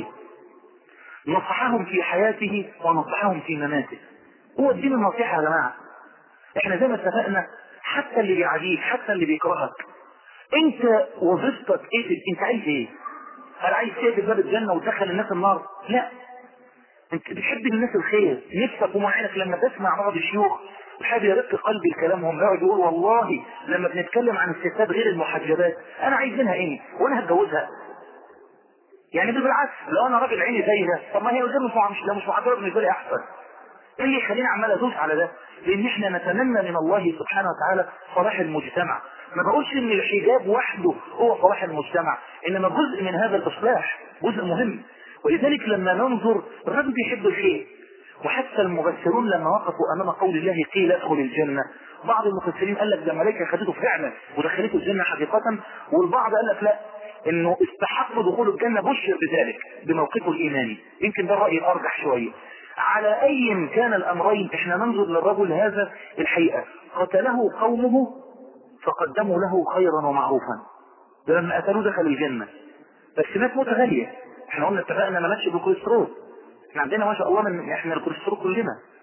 نصحهم في حياته ونصحهم في مماته هو الدين النصيحة يا جماعة احنا زي ما اتفقنا حتى اللي بيعاديك حتى اللي بيكرهك انت وظيفتك ايه انت عايز ايه هل عايز تقفل باب الجنة وتدخل الناس النار لا انت بتحب للناس الخير نفسك ومعينك لما تسمع بعض الشيوخ وحاب يرق قلبي كلامهم يقعد يقول والله لما بنتكلم عن الستات غير المحجبات انا عايز منها ايه وانا هتجوزها يعني بالعكس لو انا راجل عيني زي ده طب ما هي قدام مش لو مش معجبه بالنسبه لي احسن ايه اللي يخليني عمال ادوس على ده لان احنا نتمنى من الله سبحانه وتعالى صلاح المجتمع ما بقولش ان الحجاب وحده هو صلاح المجتمع انما جزء من هذا الاصلاح جزء مهم ولذلك لما ننظر الرجل بيحب الخير وحتى المفسرون لما وقفوا امام قول الله قيل ادخل الجنه بعض المفسرين قال لك ده الملائكه خدته فعلا ودخلته الجنه حقيقه والبعض قال لك لا انه استحق دخول الجنة بشر بذلك بموقفه الايماني يمكن ده الرأي الارجح شوية على اي كان الامرين احنا ننظر للرجل هذا الحقيقة قتله قومه فقدموا له خيرا ومعروفا ده لما قتلوه دخل الجنة بس مات موتة غالية احنا قلنا اتفقنا ما ماتش بالكوليسترول احنا عندنا ما شاء الله من احنا الكوليسترول كلنا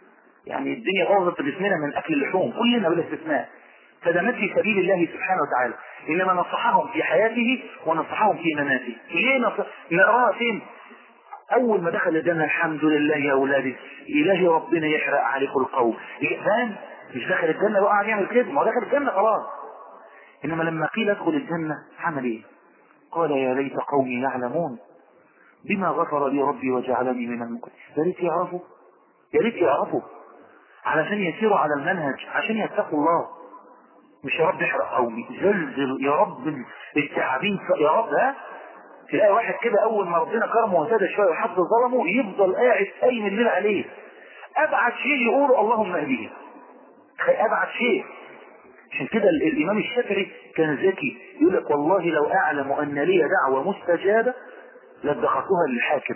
يعني الدنيا باظت في جسمنا من اكل اللحوم كلنا بلا استثناء فده مات في سبيل الله سبحانه وتعالى انما نصحهم في حياته ونصحهم في مماته ليه نصح نقراها فين اول ما دخل الجنه الحمد لله يا اولادي الهي ربنا يحرق عليكم القول فاهم مش دخل الجنه وقعد يعمل كده ما هو دخل الجنه خلاص انما لما قيل ادخل الجنه عمل ايه قال يا ليت قومي يعلمون بما غفر لي ربي وجعلني من المكرمين يا ريت يعرفوا يا ريت يعرفوا علشان يسيروا على المنهج عشان يتقوا الله مش يا رب احرق قومي زلزل يا رب التعابين يا رب ها تلاقي واحد كده اول ما ربنا كرمه وهدى شويه وحد ظلمه يفضل قاعد قايم الليل عليه ابعد شيء يقول اللهم اهديه ابعد شيء عشان كده الامام الشافعي كان ذكي يقول لك والله لو اعلم ان لي دعوه مستجابه لادخرتها للحاكم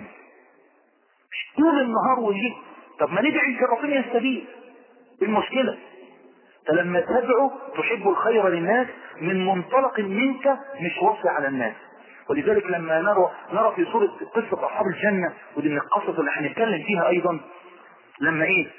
طول النهار والليل طب ما ندعي في ربنا يستجيب المشكله فلما تدعو تحب الخير للناس من منطلق منك مش وصي على الناس ولذلك لما نرى نرى في سورة قصة أصحاب الجنة ودي من القصص اللي هنتكلم فيها أيضا لما إيه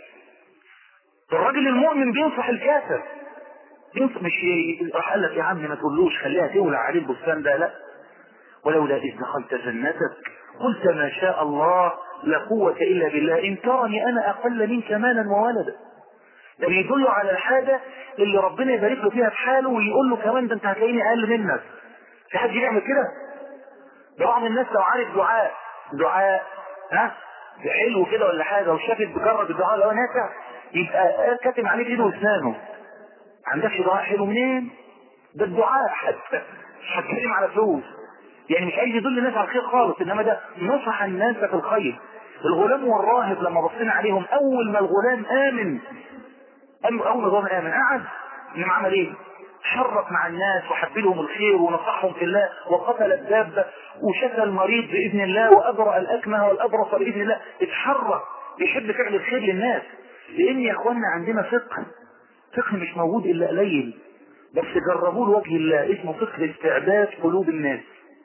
الراجل المؤمن بينصح الكافر ينصح مش راح قال لك يا عم ما تقولوش خليها تولع عليه البستان ده لا ولولا إذ دخلت جنتك قلت ما شاء الله لا قوة إلا بالله إن ترني أنا أقل منك مالا وولدا ده بيدل على الحاجة اللي ربنا يبارك له فيها في حاله ويقول له كمان ده انت هتلاقيني اقل منك في حد يعمل كده ده بعض الناس لو عارف دعاء دعاء ها حلو كده ولا حاجه وشافت بجرب الدعاء لو نافع يبقى كاتم عليه بايده واسنانه عندكش دعاء حلو منين؟ ده الدعاء حتى مش هتكلم على فلوس يعني مش عايز يدل الناس على الخير خالص انما ده نصح الناس في الخير الغلام والراهب لما بصينا عليهم اول ما الغلام امن اول ما الغلام امن قعد انما عمل ايه؟ شرف مع الناس وحب لهم الخير ونصحهم في الله وقتل الدابة وشفى المريض بإذن الله وأبرأ الأكمه والأبرص بإذن الله اتحرك بيحب فعل الخير للناس لأن يا إخواننا عندنا فقه فقه مش موجود إلا قليل بس جربوه لوجه الله اسمه فقه استعباد قلوب الناس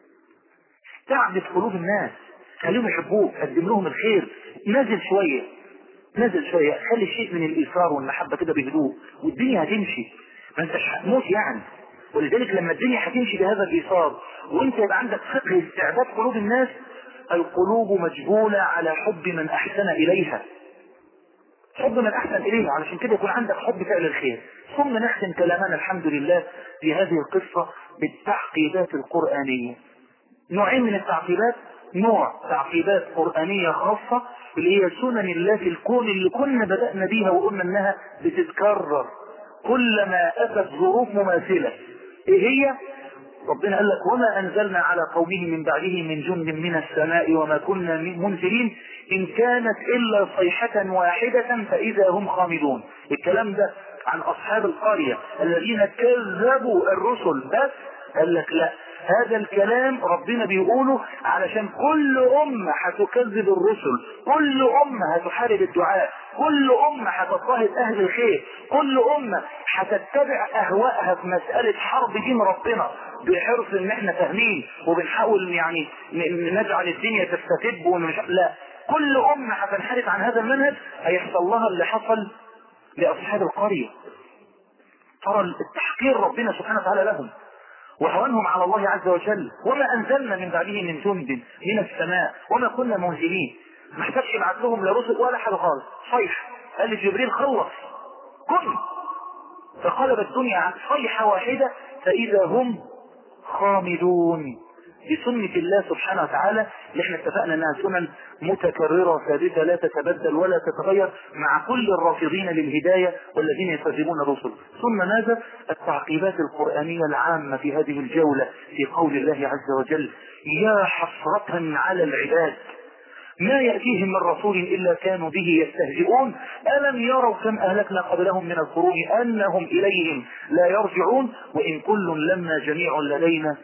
استعبد قلوب الناس خليهم يحبوك قدم لهم الخير نازل شوية نازل شوية خلي شيء من الإيثار والمحبة كده بهدوء والدنيا هتمشي ما انتش هتموت يعني ولذلك لما الدنيا هتمشي بهذا الايثار وانت يبقى عندك فقه استعداد قلوب الناس القلوب مجبولة على حب من احسن اليها حب من احسن اليها علشان كده يكون عندك حب فعل الخير ثم نختم كلامنا الحمد لله في هذه القصة بالتعقيبات القرآنية نوعين من التعقيبات نوع تعقيبات قرآنية خاصة اللي هي سنن الله في الكون اللي كنا بدأنا بيها وقلنا انها بتتكرر كلما أتت ظروف مماثلة إيه هي؟ ربنا قال لك وما أنزلنا على قومه من بعده من جند من السماء وما كنا منزلين إن كانت إلا صيحة واحدة فإذا هم خامدون الكلام ده عن أصحاب القرية الذين كذبوا الرسل بس قال لك لا هذا الكلام ربنا بيقوله علشان كل أمة هتكذب الرسل كل أمة هتحارب الدعاء كل أمة هتضطهد أهل الخير كل أمة هتتبع أهواءها في مسألة حرب دين ربنا بحرص إن إحنا فاهمين وبنحاول يعني نجعل الدنيا تستتب ومش لا كل أمة هتنحرف عن هذا المنهج هيحصل لها اللي حصل لأصحاب القرية ترى التحقير ربنا سبحانه وتعالى لهم وهوانهم على الله عز وجل وما انزلنا من بعده من جند من السماء وما كنا منزلين ما احتاجش يبعث لهم لا رسل ولا حاجه خالص صيح قال لجبريل خلص كن فقلب الدنيا عن صيحه واحده فاذا هم خامدون بسنة الله سبحانه وتعالى اللي احنا اتفقنا انها سنن متكررة ثابتة لا تتبدل ولا تتغير مع كل الرافضين للهداية والذين يكذبون الرسل ثم ماذا التعقيبات القرآنية العامة في هذه الجولة في قول الله عز وجل يا حسرة على العباد ما يأتيهم من رسول إلا كانوا به يستهزئون ألم يروا كم أهلكنا قبلهم من القرون أنهم إليهم لا يرجعون وإن كل لما جميع لدينا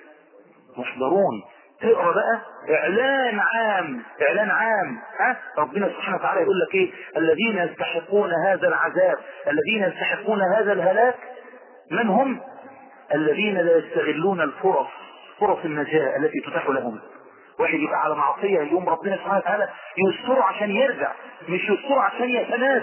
محضرون تقرا بقى اعلان عام اعلان عام ها ربنا سبحانه وتعالى يقول لك ايه الذين يستحقون هذا العذاب الذين يستحقون هذا الهلاك من هم الذين لا يستغلون الفرص فرص النجاة التي تتاح لهم واحد يبقى على معصية يوم ربنا سبحانه وتعالى يستره عشان يرجع مش يستره عشان يتنادى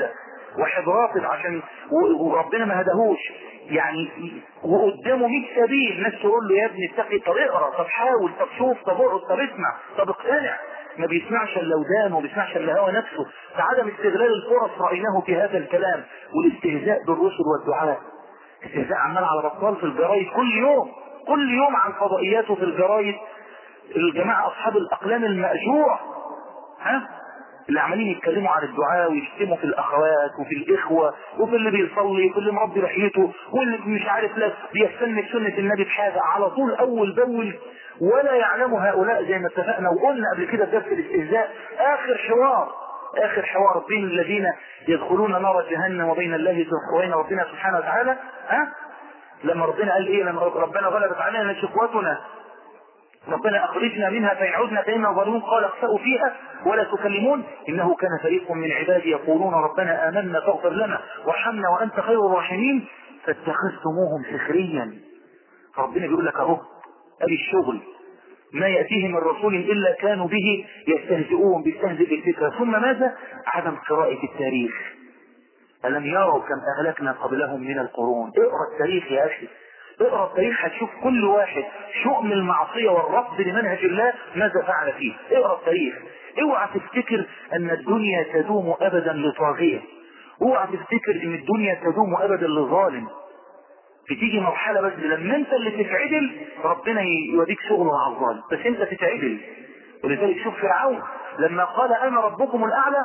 واحد رافض عشان و- وربنا ما هداهوش يعني وقدامه 100 سبيل ناس تقول له يا ابني اتقي طب اقرا طب حاول طب شوف طب اقعد طب اسمع طب اقتنع ما بيسمعش الا ودانه ما بيسمعش الا هوى نفسه فعدم استغلال الفرص رايناه في هذا الكلام والاستهزاء بالرسل والدعاء استهزاء عمال على بطال في الجرايد كل يوم كل يوم عن فضائياته في الجرايد الجماعة أصحاب الأقلام المأجورة ها اللي عمالين يتكلموا عن الدعاء ويشتموا في الأخوات وفي الإخوة وفي اللي بيصلي وفي اللي مربي رحيته واللي مش عارف لا بيستنى سنة النبي بحاجة على طول أول بأول ولا يعلم هؤلاء زي ما اتفقنا وقلنا قبل كده في درس الاستهزاء آخر حوار آخر حوار بين الذين يدخلون نار جهنم وبين الله وبين ربنا سبحانه وتعالى ها لما ربنا قال ايه لما ربنا غلبت علينا شقوتنا ربنا اخرجنا منها فان عدنا فانا ظالمون قال اخسأوا فيها ولا تكلمون انه كان فريق من عبادي يقولون ربنا امنا فاغفر لنا وارحمنا وانت خير الراحمين فاتخذتموهم سخريا فربنا بيقول لك اهو ادي الشغل ما يأتيه من رسول إلا كانوا به يستهزئون بيستهزئ بالفكرة ثم ماذا؟ عدم قراءة التاريخ ألم يروا كم أهلكنا قبلهم من القرون اقرأ التاريخ يا أخي اقرأ التاريخ هتشوف كل واحد شؤم المعصية والرفض لمنهج الله ماذا فعل فيه اقرأ التاريخ اوعى تفتكر ان الدنيا تدوم ابدا لطاغية اوعى تفتكر ان الدنيا تدوم ابدا لظالم بتيجي مرحلة بس لما انت اللي تتعدل ربنا يوديك شغل مع الظالم بس انت تتعدل ولذلك شوف فرعون لما قال انا ربكم الاعلى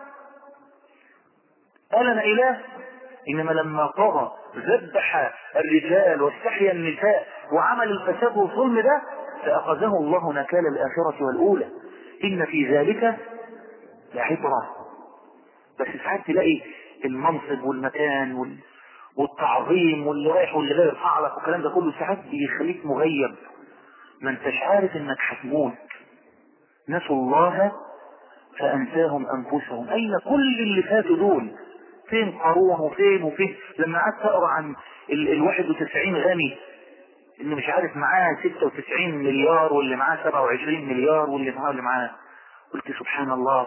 قال انا اله انما لما طغى ذبح الرجال واستحيا النساء وعمل الفساد والظلم ده فاخذه الله نكال الاخرة والاولى ان في ذلك لعبرة بس ساعات تلاقي المنصب والمكان وال... والتعظيم واللي رايح واللي جاي يرفع لك والكلام ده كله ساعات بيخليك مغيب ما انتش عارف انك هتموت نسوا الله فانساهم انفسهم اين كل اللي فاتوا دول فين قارون وفين وفين لما قعدت اقرا عن ال, ال 91 غني اللي مش عارف معاه 96 مليار واللي معاه 27 مليار واللي معاه واللي معاه قلت سبحان الله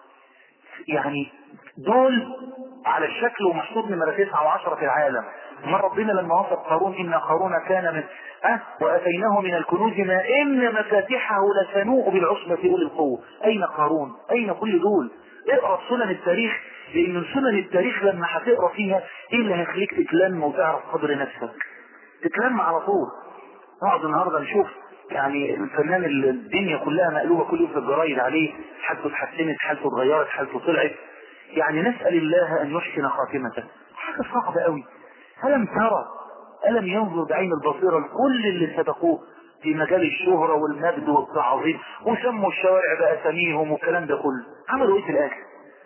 يعني دول على الشكل ومحطوط نمرة 9 و10 في العالم ما ربنا لما وصف قارون ان قارون كان من أه واتيناه من الكنوز ما ان مفاتحه لتنوء بالعصبة اولي القوة اين قارون اين كل دول اقرا سنن التاريخ لان سنن التاريخ لما هتقرا فيها ايه اللي هيخليك تتلم وتعرف قدر نفسك تتلم على طول نقعد النهارده نشوف يعني الفنان الدنيا كلها مقلوبه كل يوم في الجرايد عليه حالته اتحسنت حالته اتغيرت حالته طلعت يعني نسال الله ان يحسن خاتمته حاجه صعبه قوي الم ترى الم ينظر بعين البصيره لكل اللي سبقوه في مجال الشهرة والمجد والتعظيم وسموا الشوارع بأساميهم والكلام ده كله عملوا ايه في الاخر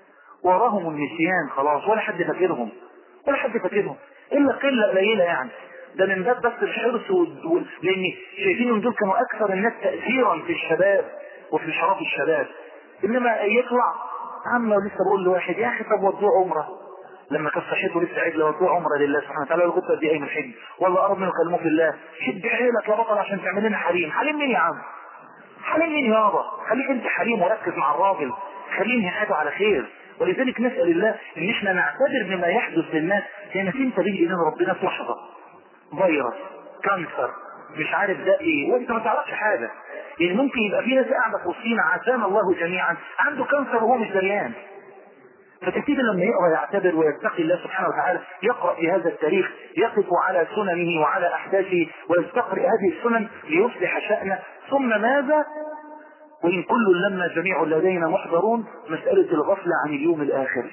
وراهم النسيان خلاص ولا حد فاكرهم ولا حد فاكرهم الا قله قليله يعني ده من باب بس الحرص وال... لان شايفين ان دول كانوا اكثر الناس تاثيرا في الشباب وفي شرف الشباب انما يطلع عم لسه بقول لواحد يا اخي طب ودوه عمره لما كان صحته لسه عدله ودوه عمره لله سبحانه وتعالى لو كنت قد ايه من الحج والله قرب منه كلموه في الله شد حيلك يا بطل عشان تعمل لنا حريم حريم مين يا عم حريم مين يابا خليك انت حريم وركز مع الراجل خليه حياته على خير ولذلك نسال الله ان احنا نعتبر بما يحدث للناس كانت انت به الى ربنا في لحظه فيروس كانسر مش عارف ده ايه وانت ما تعرفش حاجه يعني ممكن يبقى في ناس قاعده في وسطينا عافانا الله جميعا عنده كانسر وهو مش دريان فتبتدي لما يقرا يعتبر ويتقي الله سبحانه وتعالى يقرا في هذا التاريخ يقف على سننه وعلى احداثه ويستقرئ هذه السنن ليصلح شانه ثم ماذا وان كل لما جميع لدينا محضرون مساله الغفله عن اليوم الاخر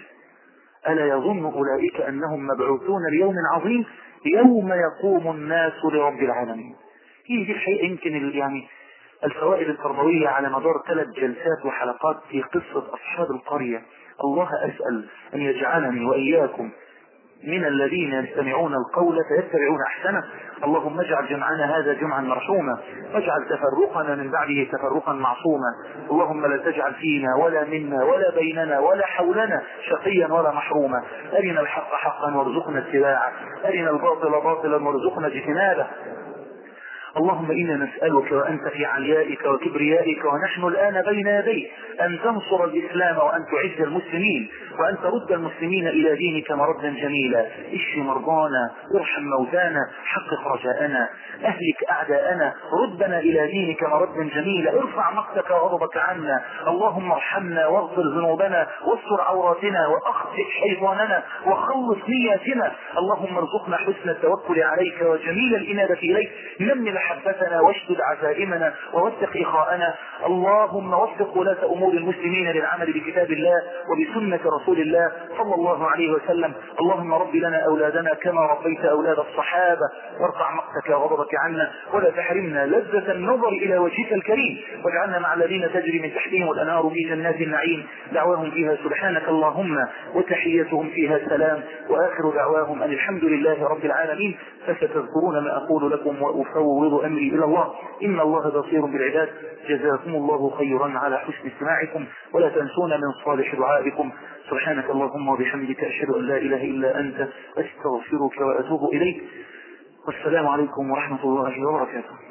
الا يظن اولئك انهم مبعوثون ليوم عظيم يوم يقوم الناس لرب العالمين هي دي الحقيقة يمكن يعني الفوائد التربوية على مدار ثلاث جلسات وحلقات في قصة أصحاب القرية الله أسأل أن يجعلني وإياكم من الذين يستمعون القول فيتبعون أحسنه اللهم اجعل جمعنا هذا جمعا مرحوما واجعل تفرقنا من بعده تفرقا معصوما اللهم لا تجعل فينا ولا منا ولا بيننا ولا حولنا شقيا ولا محروما أرنا الحق حقا وارزقنا اتباعه أرنا الباطل باطلا وارزقنا اجتنابه اللهم إنا نسألك وأنت في عليائك وكبريائك ونحن الآن بين يديك أن تنصر الإسلام وأن تعز المسلمين وأن ترد المسلمين إلى دينك مردا جميلا اشف مرضانا ارحم موتانا حقق رجاءنا أهلك أعداءنا ردنا إلى دينك مردا جميلا ارفع مقتك وغضبك عنا اللهم ارحمنا واغفر ذنوبنا واستر عوراتنا وأخطئ شيطاننا وخلص نياتنا اللهم ارزقنا حسن التوكل عليك وجميل الإنابة إليك نمن محبتنا واشدد عزائمنا ووثق إخاءنا اللهم وفق ولاة أمور المسلمين للعمل بكتاب الله وبسنة رسول الله صلى الله عليه وسلم اللهم رب لنا أولادنا كما ربيت أولاد الصحابة وارفع مقتك وغضبك عنا ولا تحرمنا لذة النظر إلى وجهك الكريم واجعلنا مع الذين تجري من تحتهم الأنهار في جنات النعيم دعواهم فيها سبحانك اللهم وتحيتهم فيها سلام وآخر دعواهم أن الحمد لله رب العالمين فستذكرون ما أقول لكم وأفوض أمري إلى الله إن الله بصير بالعباد جزاكم الله خيرا على حسن استماعكم ولا تنسون من صالح دعائكم سبحانك اللهم وبحمدك أشهد أن لا إله إلا أنت أستغفرك وأتوب إليك والسلام عليكم ورحمة الله وبركاته